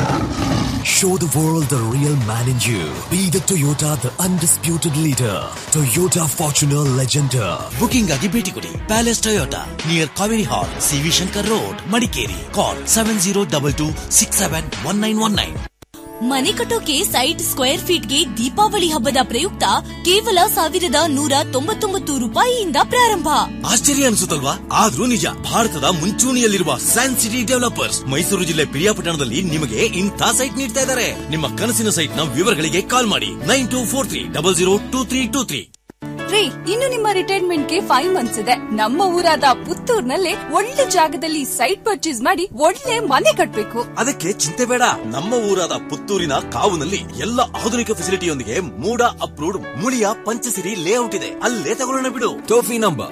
Show the world the real man in you. Be the Toyota, the undisputed leader. Toyota Fortuner Legender. Booking ಆಗಿ ಭೇಟಿ ಕೊಡಿ palace Toyota near Kaveri hall CV Shankar road Madikeri call seven zero double two six seven one nine one nine ಮನೆ ಕಟ್ಟೋಕೆ site square ಫೀಟ್ಗೆ Deepavali ಹಬ್ಬದ ಪ್ರಯುಕ್ತ ಕೇವಲ ಸಾವಿರದ ನೂರ ತೊಂಬತ್ತೊಂಬತ್ತು ರೂಪಾಯಿಯಿಂದ ಪ್ರಾರಂಭ ಆಶ್ಚರ್ಯ ಅನಿಸುತ್ತಲ್ವಾ ಆದ್ರೂ ನಿಜ ಭಾರತದ ಮುಂಚೂಣಿಯಲ್ಲಿರುವ ಸ್ಯಾನ್ ಸಿಟಿ ಡೆವಲಪರ್ಸ್ ಮೈಸೂರು ಜಿಲ್ಲೆ ಪಿರಿಯಾಪಟ್ಟಣದಲ್ಲಿ ನಿಮಗೆ ಇಂಥ ಸೈಟ್ ನೀಡ್ತಾ ಇದ್ದಾರೆ ನಿಮ್ಮ ಕನಸಿನ ಸೈಟ್ ನ ವಿವರಗಳಿಗೆ ಕಾಲ್ ಮಾಡಿ nine two four three double zero two three two three ರೀ ಇನ್ನು ನಿಮ್ಮ ರಿಟೈರ್ಮೆಂಟ್ ಗೆ ಫೈವ್ ಮಂತ್ಸ್ ಇದೆ ನಮ್ಮ ಊರಾದ ಪುತ್ತೂರ್ನಲ್ಲೇ ಒಳ್ಳೆ ಜಾಗದಲ್ಲಿ ಸೈಟ್ ಪರ್ಚೇಸ್ ಮಾಡಿ ಒಳ್ಳೆ ಮನೆ ಕಟ್ಬೇಕು ಅದಕ್ಕೆ ಚಿಂತೆ ಬೇಡ ನಮ್ಮ ಊರಾದ ಪುತ್ತೂರಿನ ಕಾವುನಲ್ಲಿ ಎಲ್ಲ ಆಧುನಿಕ ಫೆಸಿಲಿಟಿಯೊಂದಿಗೆ ಮೂಡ ಅಪ್ರೂವ್ಡ್ ಮುಳಿಯ ಪಂಚಸಿರಿ ಲೇಔಟ್ ಇದೆ ಅಲ್ಲೇ ತಗೊಳ್ಳೋಣ ಬಿಡು Toll-free number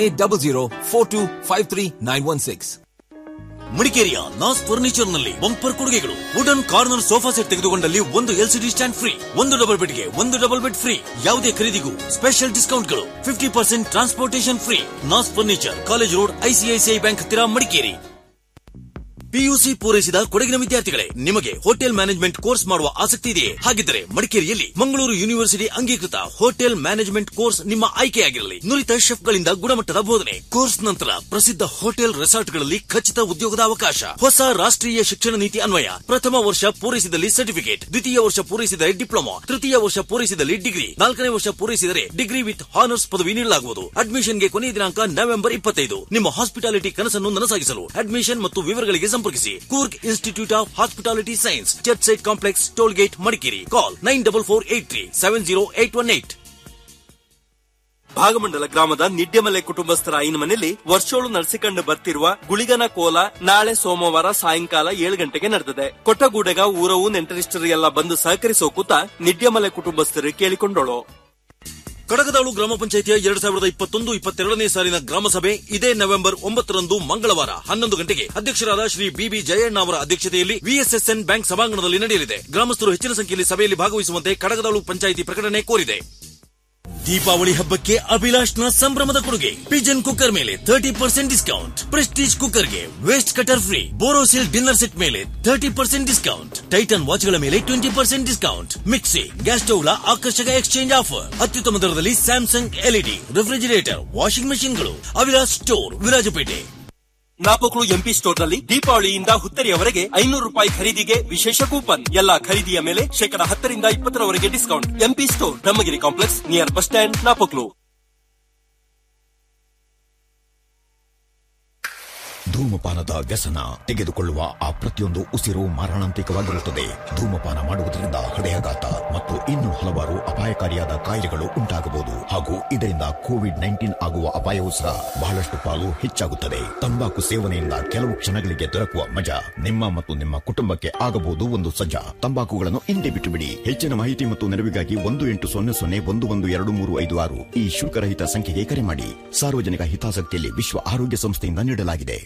1800 ಮಡಿಕೇರಿಯ ನಾಸ್ ಫರ್ನಿಚರ್ ನಲ್ಲಿ ಬಂಪರ್ ಕೊಡುಗೆಗಳು ವುಡನ್ ಕಾರ್ನರ್ ಸೋಫಾ ಸೆಟ್ ತೆಗೆದುಕೊಂಡಲ್ಲಿ ಒಂದು ಎಲ್ಸಿಡಿ ಸ್ಟ್ಯಾಂಡ್ ಫ್ರೀ ಒಂದು ಡಬಲ್ ಬೆಡ್ ಗೆ ಒಂದು ಡಬಲ್ ಬೆಡ್ ಫ್ರೀ ಯಾವುದೇ ಖರೀದಿಗೂ ಸ್ಪೆಷಲ್ ಡಿಸ್ಕೌಂಟ್ಗಳು fifty percent transportation free Naz furniture college road ICICI bank ಹತ್ತಿರ ಮಡಿಕೇರಿ ಪಿಯುಸಿ ಪೂರೈಸಿದ ಕೊಡಗಿನ ವಿದ್ಯಾರ್ಥಿಗಳೇ ನಿಮಗೆ ಹೋಟೆಲ್ ಮ್ಯಾನೇಜ್ಮೆಂಟ್ ಕೋರ್ಸ್ ಮಾಡುವ ಆಸಕ್ತಿ ಇದೆಯೇ ಹಾಗಿದ್ದರೆ ಮಡಿಕೇರಿಯಲ್ಲಿ ಮಂಗಳೂರು ಯೂನಿವರ್ಸಿಟಿ ಅಂಗೀಕೃತ ಹೋಟೆಲ್ ಮ್ಯಾನೇಜ್ಮೆಂಟ್ ಕೋರ್ಸ್ ನಿಮ್ಮ ಆಯ್ಕೆಯಾಗಿರಲಿ ನುರಿತ ಶೆಫ್ಗಳಿಂದ ಗುಣಮಟ್ಟದ ಬೋಧನೆ ಕೋರ್ಸ್ ನಂತರ ಪ್ರಸಿದ್ಧ ಹೋಟೆಲ್ ರೆಸಾರ್ಟ್ಗಳಲ್ಲಿ ಖಚಿತ ಉದ್ಯೋಗದ ಅವಕಾಶ ಹೊಸ ರಾಷ್ಟ್ರೀಯ ಶಿಕ್ಷಣ ನೀತಿ ಅನ್ವಯ ಪ್ರಥಮ ವರ್ಷ ಪೂರೈಸಿದಲ್ಲಿ ಸರ್ಟಿಫಿಕೇಟ್ ದ್ವಿತೀಯ ವರ್ಷ ಪೂರೈಸಿದರೆ ಡಿಪ್ಲೊಮಾ ತೃತೀಯ ವರ್ಷ ಪೂರೈಸಿದಲ್ಲಿ ಡಿಗ್ರಿ ನಾಲ್ಕನೇ ವರ್ಷ ಪೂರೈಸಿದರೆ ಡಿಗ್ರಿ ವಿತ್ ಹಾನರ್ಸ್ ಪದವಿ ನೀಡಲಾಗುವುದು ಅಡ್ಮಿಷನ್ಗೆ ಕೊನೆಯ ದಿನಾಂಕ ನವೆಂಬರ್ ಇಪ್ಪತ್ತೈದು ನಿಮ್ಮ ಹಾಸ್ಪಿಟಾಲಿಟಿ ಕನಸನ್ನು ನನಸಾಗಿಸಲು ಅಡ್ಮಿಷನ್ ಮತ್ತು ವಿವರಗಳಿಗೆ ಸಂಪರ್ಕಿಸಿ Coorg institute of hospitality science church site complex toll gate Madikeri call nine double four eight three seven zero eight one eight Bhagamandala ಗ್ರಾಮದ ನಿಡ್ಡೆಮಲೆ ಕುಟುಂಬಸ್ಥರ ಐನ ಮನೆಯಲ್ಲಿ ವರ್ಷೋಳು ನಡೆಸಿಕೊಂಡು ಬರ್ತಿರುವ ಗುಳಿಗನ ಕೋಲ ನಾಳೆ ಸೋಮವಾರ ಸಾಯಂಕಾಲ ಏಳು ಗಂಟೆಗೆ ನಡೆದಿದೆ ಕೊಟ್ಟಗೂಡೆಗ ಊರವು ನೆಂಟರಿಷ್ಟರು ಎಲ್ಲ ಬಂದು ಸಹಕರಿಸೋ ಕೂತ ನಿಡ್ಡೆಮಲೆ ಕುಟುಂಬಸ್ಥರು ಕೇಳಿಕೊಂಡೋಳು ಕಡಗದಾಳು ಗ್ರಾಮ ಪಂಚಾಯಿತಿಯ ಎರಡ್ ಸಾವಿರದ ಇಪ್ಪತ್ತೊಂದು ಇಪ್ಪತ್ತೆರಡನೇ ಸಾಲಿನ ಗ್ರಾಮ ಸಭೆ ಇದೇ ನವೆಂಬರ್ ಒಂಬತ್ತರಂದು ಮಂಗಳವಾರ ಹನ್ನೊಂದು ಗಂಟೆಗೆ ಅಧ್ಯಕ್ಷರಾದ ಶ್ರೀ ಬಿಬಿ ಜಯಣ್ಣ ಅವರ ಅಧ್ಯಕ್ಷತೆಯಲ್ಲಿ ವಿಎಸ್ಎಸ್ಎನ್ ಬ್ಯಾಂಕ್ ಸಭಾಂಗಣದಲ್ಲಿ ನಡೆಯಲಿದೆ ಗ್ರಾಮಸ್ಥರು ಹೆಚ್ಚಿನ ಸಂಖ್ಯೆಯಲ್ಲಿ ಸಭೆಯಲ್ಲಿ ಭಾಗವಹಿಸುವಂತೆ ಕಡಗದಾಳು ಪಂಚಾಯಿತಿ ಪ್ರಕಟಣೆ ಕೋರಿದೆ ದೀಪಾವಳಿ ಹಬ್ಬಕ್ಕೆ ಅಭಿಲಾಷ್ನ ಸಂಭ್ರಮದ ಕೊಡುಗೆ ಪಿಜನ್ ಕುಕ್ಕರ್ ಮೇಲೆ ತರ್ಟಿ ಪರ್ಸೆಂಟ್ ಡಿಸ್ಕೌಂಟ್ ಪ್ರೆಸ್ಟೀಜ್ ಕುಕ್ಕರ್ಗೆ waste cutter free Borosil dinner set ಮೇಲೆ ತರ್ಟಿ ಪರ್ಸೆಂಟ್ ಡಿಸ್ಕೌಂಟ್ ಟೈಟನ್ ವಾಚ್ಗಳ ಮೇಲೆ twenty percent discount mixie gas ಸ್ಟವ್ಗಳ ಆಕರ್ಷಕ ಎಕ್ಸ್ಚೇಂಜ್ ಆಫರ್ ಅತ್ಯುತ್ತಮ ದರದಲ್ಲಿ ಸ್ಯಾಮ್ಸಂಗ್ ಎಲ್ಇಡಿ ರೆಫ್ರಿಜಿರೇಟರ್ ವಾಷಿಂಗ್ ಮೆಷಿನ್ಗಳು ಅವಿಲಾಸ್ ಸ್ಟೋರ್ ವಿರಾಜಪೇಟೆ ನಾಪೋಕ್ಳು ಎಂಪಿ ಸ್ಟೋರ್ನಲ್ಲಿ ದೀಪಾವಳಿಯಿಂದ ಹುತ್ತರಿಯವರೆಗೆ ಐನೂರು ರೂಪಾಯಿ ಖರೀದಿಗೆ ವಿಶೇಷ ಕೂಪನ್ ಎಲ್ಲಾ ಖರೀದಿಯ ಮೇಲೆ ಶೇಕಡ ಹತ್ತರಿಂದ ಇಪ್ಪತ್ತರವರೆಗೆ discount MP store Brahmagiri complex near bus stand Napoklu ಧೂಮಪಾನದ ವ್ಯಸನ ತೆಗೆದುಕೊಳ್ಳುವ ಆ ಪ್ರತಿಯೊಂದು ಉಸಿರು ಮಾರಣಾಂತಿಕವಾಗಿರುತ್ತದೆ ಧೂಮಪಾನ ಮಾಡುವುದರಿಂದ ಹೃದಯಾಘಾತ ಮತ್ತು ಇನ್ನು ಹಲವಾರು ಅಪಾಯಕಾರಿಯಾದ ಕಾಯಿಲೆಗಳು ಉಂಟಾಗಬಹುದು ಹಾಗೂ ಇದರಿಂದ ಕೋವಿಡ್ ನೈನ್ಟೀನ್ ಆಗುವ ಅಪಾಯವೂ ಸಹ ಬಹಳಷ್ಟು ಪಾಲು ಹೆಚ್ಚಾಗುತ್ತದೆ ತಂಬಾಕು ಸೇವನೆಯಿಂದ ಕೆಲವು ಕ್ಷಣಗಳಿಗೆ ದೊರಕುವ ಮಜಾ ನಿಮ್ಮ ಮತ್ತು ನಿಮ್ಮ ಕುಟುಂಬಕ್ಕೆ ಆಗಬಹುದು ಒಂದು ಸಜ್ಜಾ ತಂಬಾಕುಗಳನ್ನು ಹಿಂದೆ ಬಿಟ್ಟು ಬಿಡಿ ಹೆಚ್ಚಿನ ಮಾಹಿತಿ ಮತ್ತು ನೆರವಿಗಾಗಿ ಒಂದು ಎಂಟು ಸೊನ್ನೆ ಸೊನ್ನೆ ಒಂದು ಒಂದು ಎರಡು ಮೂರು ಐದು ಆರು ಈ ಶುಲ್ಕರಹಿತ ಸಂಖ್ಯೆಗೆ ಕರೆ ಮಾಡಿ ಸಾರ್ವಜನಿಕ ಹಿತಾಸಕ್ತಿಯಲ್ಲಿ ವಿಶ್ವ ಆರೋಗ್ಯ ಸಂಸ್ಥೆಯಿಂದ ನೀಡಲಾಗಿದೆ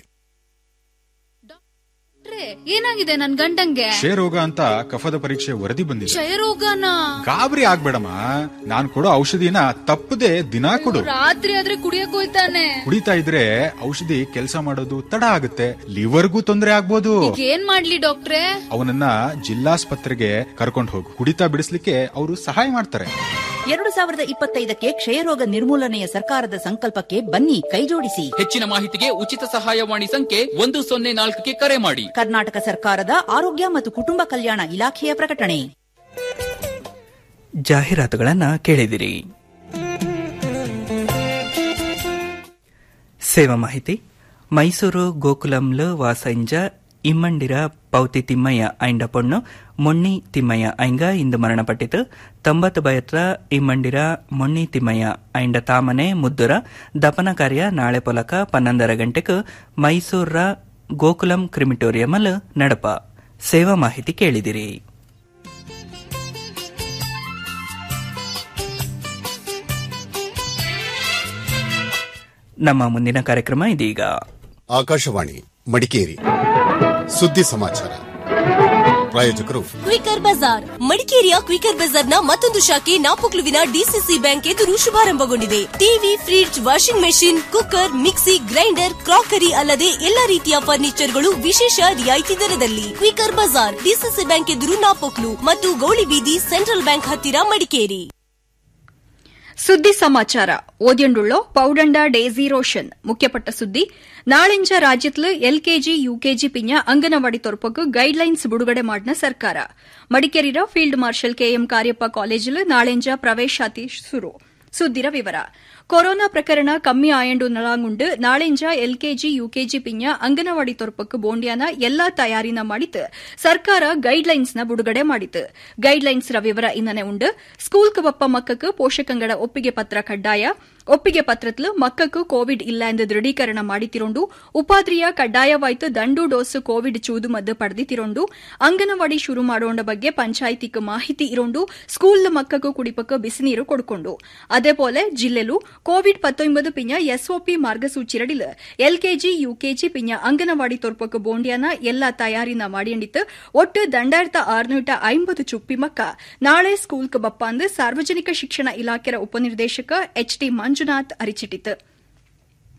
ಏನಾಗಿದೆ ನನ್ ಗಂಡಂಗೆ ಕ್ಷಯರೋಗ ಅಂತ ಕಫದ ಪರೀಕ್ಷೆ ವರದಿ ಬಂದಿದೆ ಕ್ಷಯರೋಗನ ಗಾಬರಿ ಆಗ್ಬೇಡಮ್ಮ ನಾನ್ ಕೊಡೋ ಔಷಧಿನ ತಪ್ಪದೆ ದಿನಾ ಕೊಡು ರಾತ್ರಿ ಆದ್ರೆ ಕುಡಿಯಕ್ ಹೋಯ್ತಾನೆ ಕುಡಿತಾ ಇದ್ರೆ ಔಷಧಿ ಕೆಲಸ ಮಾಡೋದು ತಡ ಆಗುತ್ತೆ ಲಿವರ್ಗೂ ತೊಂದರೆ ಆಗ್ಬೋದು ಈಗ ಏನ್ ಮಾಡ್ಲಿ ಡಾಕ್ಟ್ರೆ ಅವನನ್ನ ಜಿಲ್ಲಾಸ್ಪತ್ರೆಗೆ ಕರ್ಕೊಂಡು ಹೋಗು ಕುಡಿತಾ ಬಿಡಿಸ್ಲಿಕ್ಕೆ ಅವರು ಸಹಾಯ ಮಾಡ್ತಾರೆ ಎರಡು ಸಾವಿರದ ಇಪ್ಪತ್ತೈದಕ್ಕೆ ಕ್ಷಯರೋಗ ನಿರ್ಮೂಲನೆಯ ಸರ್ಕಾರದ ಸಂಕಲ್ಪಕ್ಕೆ ಬನ್ನಿ ಕೈಜೋಡಿಸಿ ಹೆಚ್ಚಿನ ಮಾಹಿತಿಗೆ ಉಚಿತ ಸಹಾಯವಾಣಿ ಸಂಖ್ಯೆ ಒಂದು ಸೊನ್ನೆ ನಾಲ್ಕಕ್ಕೆ ಕರೆ ಮಾಡಿ ಕರ್ನಾಟಕ ಸರ್ಕಾರದ ಆರೋಗ್ಯ ಮತ್ತು ಕುಟುಂಬ ಕಲ್ಯಾಣ ಇಲಾಖೆಯ ಪ್ರಕಟಣೆ ಜಾಹೀರಾತುಗಳನ್ನ ಕೇಳಿದಿರಿ ಸೇವಾ ಮಾಹಿತಿ ಮೈಸೂರು ಗೋಕುಲಂಲು ವಾಸಂಜ ಇಮ್ಮಂಡಿರ ಪೌತಿ ತಿಮ್ಮಯ್ಯ ಐಂಡ ಪೊಣ್ಣು ಮೊಣ್ಣಿ ತಿಮ್ಮಯ್ಯ ಐಂಗ ಇಂದು ಮರಣಪಟ್ಟಿತು ತೊಂಬತ್ತು ಬಯತ್ರ ಇಮ್ಮಂಡಿರ ಮೊಣ್ಣಿ ತಿಮ್ಮಯ್ಯ ಐಂಡ ತಾಮನೆ ಮುದ್ದುರ ದಪನ ಕಾರ್ಯ ನಾಳೆ ಪೊಲಕ ಪನ್ನೊಂದರ ಗಂಟೆಗೆ ಮೈಸೂರ ಗೋಕುಲಂ ಕ್ರಿಮಿಟೋರಿಯಮಲ್ ನಡಪ ಸೇವಾ ಮಾಹಿತಿ ಕೇಳಿದಿರಿ ನಮ್ಮ ಮುಂದಿನ ಕಾರ್ಯಕ್ರಮ ಇದೀಗ ಆಕಾಶವಾಣಿ ಮಡಿಕೇರಿ ಸುದ್ದಿ ಸಮಾಚಾರ ಪ್ರಾಯೋಜಕರು ಕ್ವಿಕರ್ ಬಜಾರ್ ಮಡಿಕೇರಿಯ ಕ್ವಿಕರ್ ಬಜಾರ್ನ ಮತ್ತೊಂದು ಶಾಖೆ ನಾಪೊಕ್ಲುವಿನ ಡಿಸಿಸಿ ಬ್ಯಾಂಕ್ ಎದುರು ಶುಭಾರಂಭಗೊಂಡಿದೆ TV fridge washing machine cooker mixie grinder crockery ಅಲ್ಲದೆ ಎಲ್ಲಾ ರೀತಿಯ ಫರ್ನಿಚರ್ಗಳು ವಿಶೇಷ ರಿಯಾಯಿತಿ ದರದಲ್ಲಿ ಕ್ವಿಕರ್ ಬಜಾರ್ ಡಿಸಿಸಿ ಬ್ಯಾಂಕ್ ಎದುರು ನಾಪೊಕ್ಲು ಮತ್ತು ಗೌಳಿಬೀದಿ ಸೆಂಟ್ರಲ್ ಬ್ಯಾಂಕ್ ಹತ್ತಿರ ಮಡಿಕೇರಿ ಸುದ್ದಿ ಸಮಾಚಾರ ಓದ್ಯಂಡುಳ್ಳೋ ಪೌಡಂಡ ಡೇಸಿ ರೋಷನ್ ಮುಖ್ಯಪಟ್ಟ ಸುದ್ದಿ ನಾಳೆಂಜ ರಾಜ್ಯತ್ಲು ಎಲ್ಕೆಜಿ ಯುಕೆಜಿ ಪಿಂಜ ಅಂಗನವಾಡಿ ತೊರಪಕ್ಕು ಗೈಡ್ಲೈನ್ಸ್ ಬಿಡುಗಡೆ ಮಾಡಿನ ಸರ್ಕಾರ ಮಡಿಕೇರಿರ ಫೀಲ್ಡ್ ಮಾರ್ಷಲ್ ಕೆಎಂ ಕಾರ್ಯಪ್ಪ ಕಾಲೇಜಿಲು ನಾಳೆಂಜ ಪ್ರವೇಶಾತಿ ಶುರು ಸುದ್ದಿರ ವಿವರ ಕೊರೋನಾ ಪ್ರಕರಣ ಕಮ್ಮಿ ಆಯಂಡು ನಳಾಂಗುಂಡು ನಾಳೆಂಜ ಎಲ್ಕೆಜಿ ಯುಕೆಜಿ ಪಿಂಜ ಅಂಗನವಾಡಿ ತೊರಪಕ್ಕು ಬೋಂಡ್ಯಾನ ಎಲ್ಲಾ ತಯಾರಿನ ಮಾಡಿತು ಸರ್ಕಾರ ಗೈಡ್ಲೈನ್ಸ್ ನ ಬಿಡುಗಡೆ ಮಾಡಿತು ಗೈಡ್ಲೈನ್ಸ್ ರ ವಿವರ ಇನ್ನನೆ ಉಂಡು ಸ್ಕೂಲ್ ಬಪ್ಪ ಮಕ್ಕಕ್ಕೆ ಪೋಷಕಂಗಡ ಒಪ್ಪಿಗೆ ಪತ್ರ ಕಡ್ಡಾಯ ಒಪ್ಪಿಗೆ ಪತ್ರತ್ಲು ಮಕ್ಕಕ್ಕೂ ಕೋವಿಡ್ ಇಲ್ಲ ಎಂದು ದೃಢೀಕರಣ ಮಾಡಿತಿರೋಂಡು ಉಪಾದ್ರಿಯ ಕಡ್ಡಾಯವಾಯ್ತು ದಂಡು ಡೋಸ್ ಕೋವಿಡ್ ಚೂದು ಮದ್ದು ಪಡೆದಿತಿರೋಂಡು ಅಂಗನವಾಡಿ ಶುರು ಮಾಡೋಂಡ ಬಗ್ಗೆ ಪಂಚಾಯಿತಿಕ್ ಮಾಹಿತಿ ಇರೋಂಡು ಸ್ಕೂಲ್ ಮಕ್ಕಕ್ಕೂ ಕುಡಿಪಕ್ಕ ಬಿಸಿನೀರು ಕೊಡ್ಕೊಂಡು അതേപോലെ ജില്ലയിലു കോവിഡ് പത്തൊമ്പത് പിഞ്ഞ എസ് ഒ പി മാർഗസൂചിരടിൽ L K G U K G പിഞ്ഞ ಅಂಗನವಾಡಿ ತೊರ್ಪಕ್ಕೆ ಬೋಂಡ್ಯಾನ ಎಲ್ಲಾ ತಯಾರಿನ ಮಾಡಿಯಂಡಿತ್ತು ಒಟ್ಟು ದಂಡಾಯಿರತ ಆರುನೂಟ ಐಂಬತ್ತು ಚುಪ್ಪಿ ಮಕ್ಕ ನಾಳೆ ಸ್ಕೂಲ್ಕ್ ಬಪ್ಪಾಂದು ಸಾರ್ವಜನಿಕ ಶಿಕ್ಷಣ ಇಲಾಖೆಯ ಉಪನಿರ್ದೇಶಕ ಎಚ್ ಟಿ ಮಂಜುನಾಥ್ ಅರಿಚಿಟ್ಟಿತು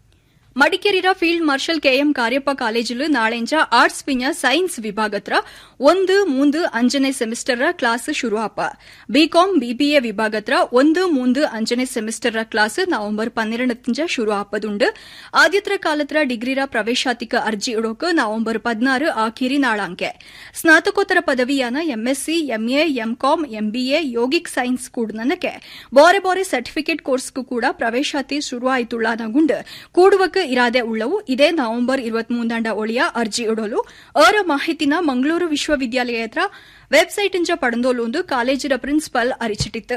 ಮಡಿಕೇರಿರ ಫೀಲ್ಡ್ ಮಾರ್ಷಲ್ ಕೆಎಂ ಕಾರ್ಯಪ್ಪ ಕಾಲೇಜಿಲು ನಾಳೆಂಜ ಆರ್ಟ್ಸ್ ಪಿಂಜ ಸೈನ್ಸ್ ವಿಭಾಗತ್ರ ಒಂದು ಮೂಂದು ಅಂಜನೆ ಸೆಮಿಸ್ಟರ್ ಕ್ಲಾಸ್ ಶುರುವಾಪ ಬಿಕಾಂ ಬಿಬಿಎ ವಿಭಾಗತ್ರ ಒಂದು ಮೂಂದು ಅಂಜನೆ ಸೆಮಿಸ್ಟರ್ ಕ್ಲಾಸ್ ನವೆಂಬರ್ ಪನ್ನೆರಡಂಜ ಶುರು ಆಪದುಂಡು ಆದ್ಯತ್ರ ಕಾಲತ್ರ ಡಿಗ್ರಿರ ಪ್ರವೇಶಾತಿಕ ಅರ್ಜಿ ಇಡೋಕ್ ನವೆಂಬರ್ ಪದ್ನಾರು ಆಖಿರಿ ನಾಳಾಂಕೆ ಸ್ನಾತಕೋತ್ತರ ಪದವಿಯಾನ MSc MA MCom MBA yogic science ಕೂಡನಕ್ಕೆ ಬಾರೆ ಬಾರೆ ಸರ್ಟಿಫಿಕೇಟ್ ಕೋರ್ಸ್ಗೂ ಕೂಡ ಪ್ರವೇಶಾತಿ ಶುರುವಾಯಿತುಳ್ಳಾನಗುಂಡು ಕೂಡುವಕ್ಕೆ ಇರಾದೆ ಉಳ್ಳವು ಇದೇ ನವೆಂಬರ್ ಇರುವತ್ಮೂಂದಾಂಡ ಒಳಿಯ ಅರ್ಜಿ ಇಡಲು ಅರ ಮಾಹಿತಿನ ಮಂಗಳೂರು ವಿಶ್ವವಿದ್ಯಾಲಯದ ವೆಬ್ಸೈಟ್ ಇಂಜ ಪಡೆದೋಲು ಕಾಲೇಜಿನ ಪ್ರಿನ್ಸಿಪಲ್ ಅರಿಚಿಟ್ಟಿತ್ತು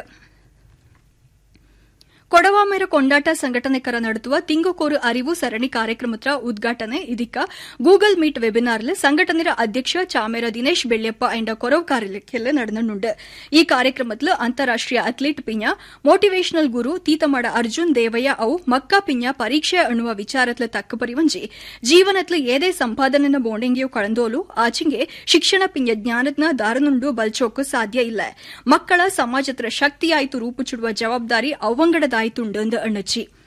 ಕೊಡವಾಮೇರ ಕೊಂಡಾಟ ಸಂಘಟನೆಕರ ನಡೆಸುವ ತಿಂಗುಕೋರು ಅರಿವು ಸರಣಿ ಕಾರ್ಯಕ್ರಮದ ಉದ್ಘಾಟನೆ ಇದೀಗ ಗೂಗಲ್ ಮೀಟ್ ವೆಬಿನಾರ್ಲ್ ಸಂಘಟನೆಯ ಅಧ್ಯಕ್ಷ ಚಾಮೇರ ದಿನೇಶ್ ಬೆಳ್ಯಪ್ಪ ಎಂಡ ಕೊರವು ಕಾರ್ಯಕ್ಕೆಲ್ಲ நடந்துண்டு ಈ ಕಾರ್ಯಕ್ರಮத்தில் ಅಂತಾರಾಷ್ಟ್ರೀಯ ಅಥ್ಲೀಟ್ ಪಿಂಜ ಮೋಟಿವೇಶನಲ್ ಗುರು ತೀತಮಾಡ ಅರ್ಜುನ್ ದೇವಯ್ಯ ಅವು ಮಕ್ಕಾ ಪಿಂಜ ಪರೀಕ್ಷೆ ಅನ್ನುವ ವಿಚಾರತ್ಲ ತಕ್ಕ ಪರಿವಂಜಿ ಜೀವನತ್ಲ ಏದೇ ಸಂಪಾದನೆನ ಬೋಂಡೆಂಗಿಯು ಕಳಂದೋಲು ಆಚಿಂಗೆ ಶಿಕ್ಷಣ ಪಿಂಜ ಜ್ಞಾನತ್ನ ದಾರನುಂಡು ಬಲ್ಚೋಕು ಸಾಧ್ಯ ಇಲ್ಲ ಮಕ್ಕಳ ಸಮಾಜತ್ರ ಶಕ್ತಿಯಾಯಿತು ರೂಪುಚುಡುವ ಜವಾಬ್ದಾರಿ ಅವಂಗಡದಾಯಿತುಂಡು ಅಣ್ಣಚ್ಚಿ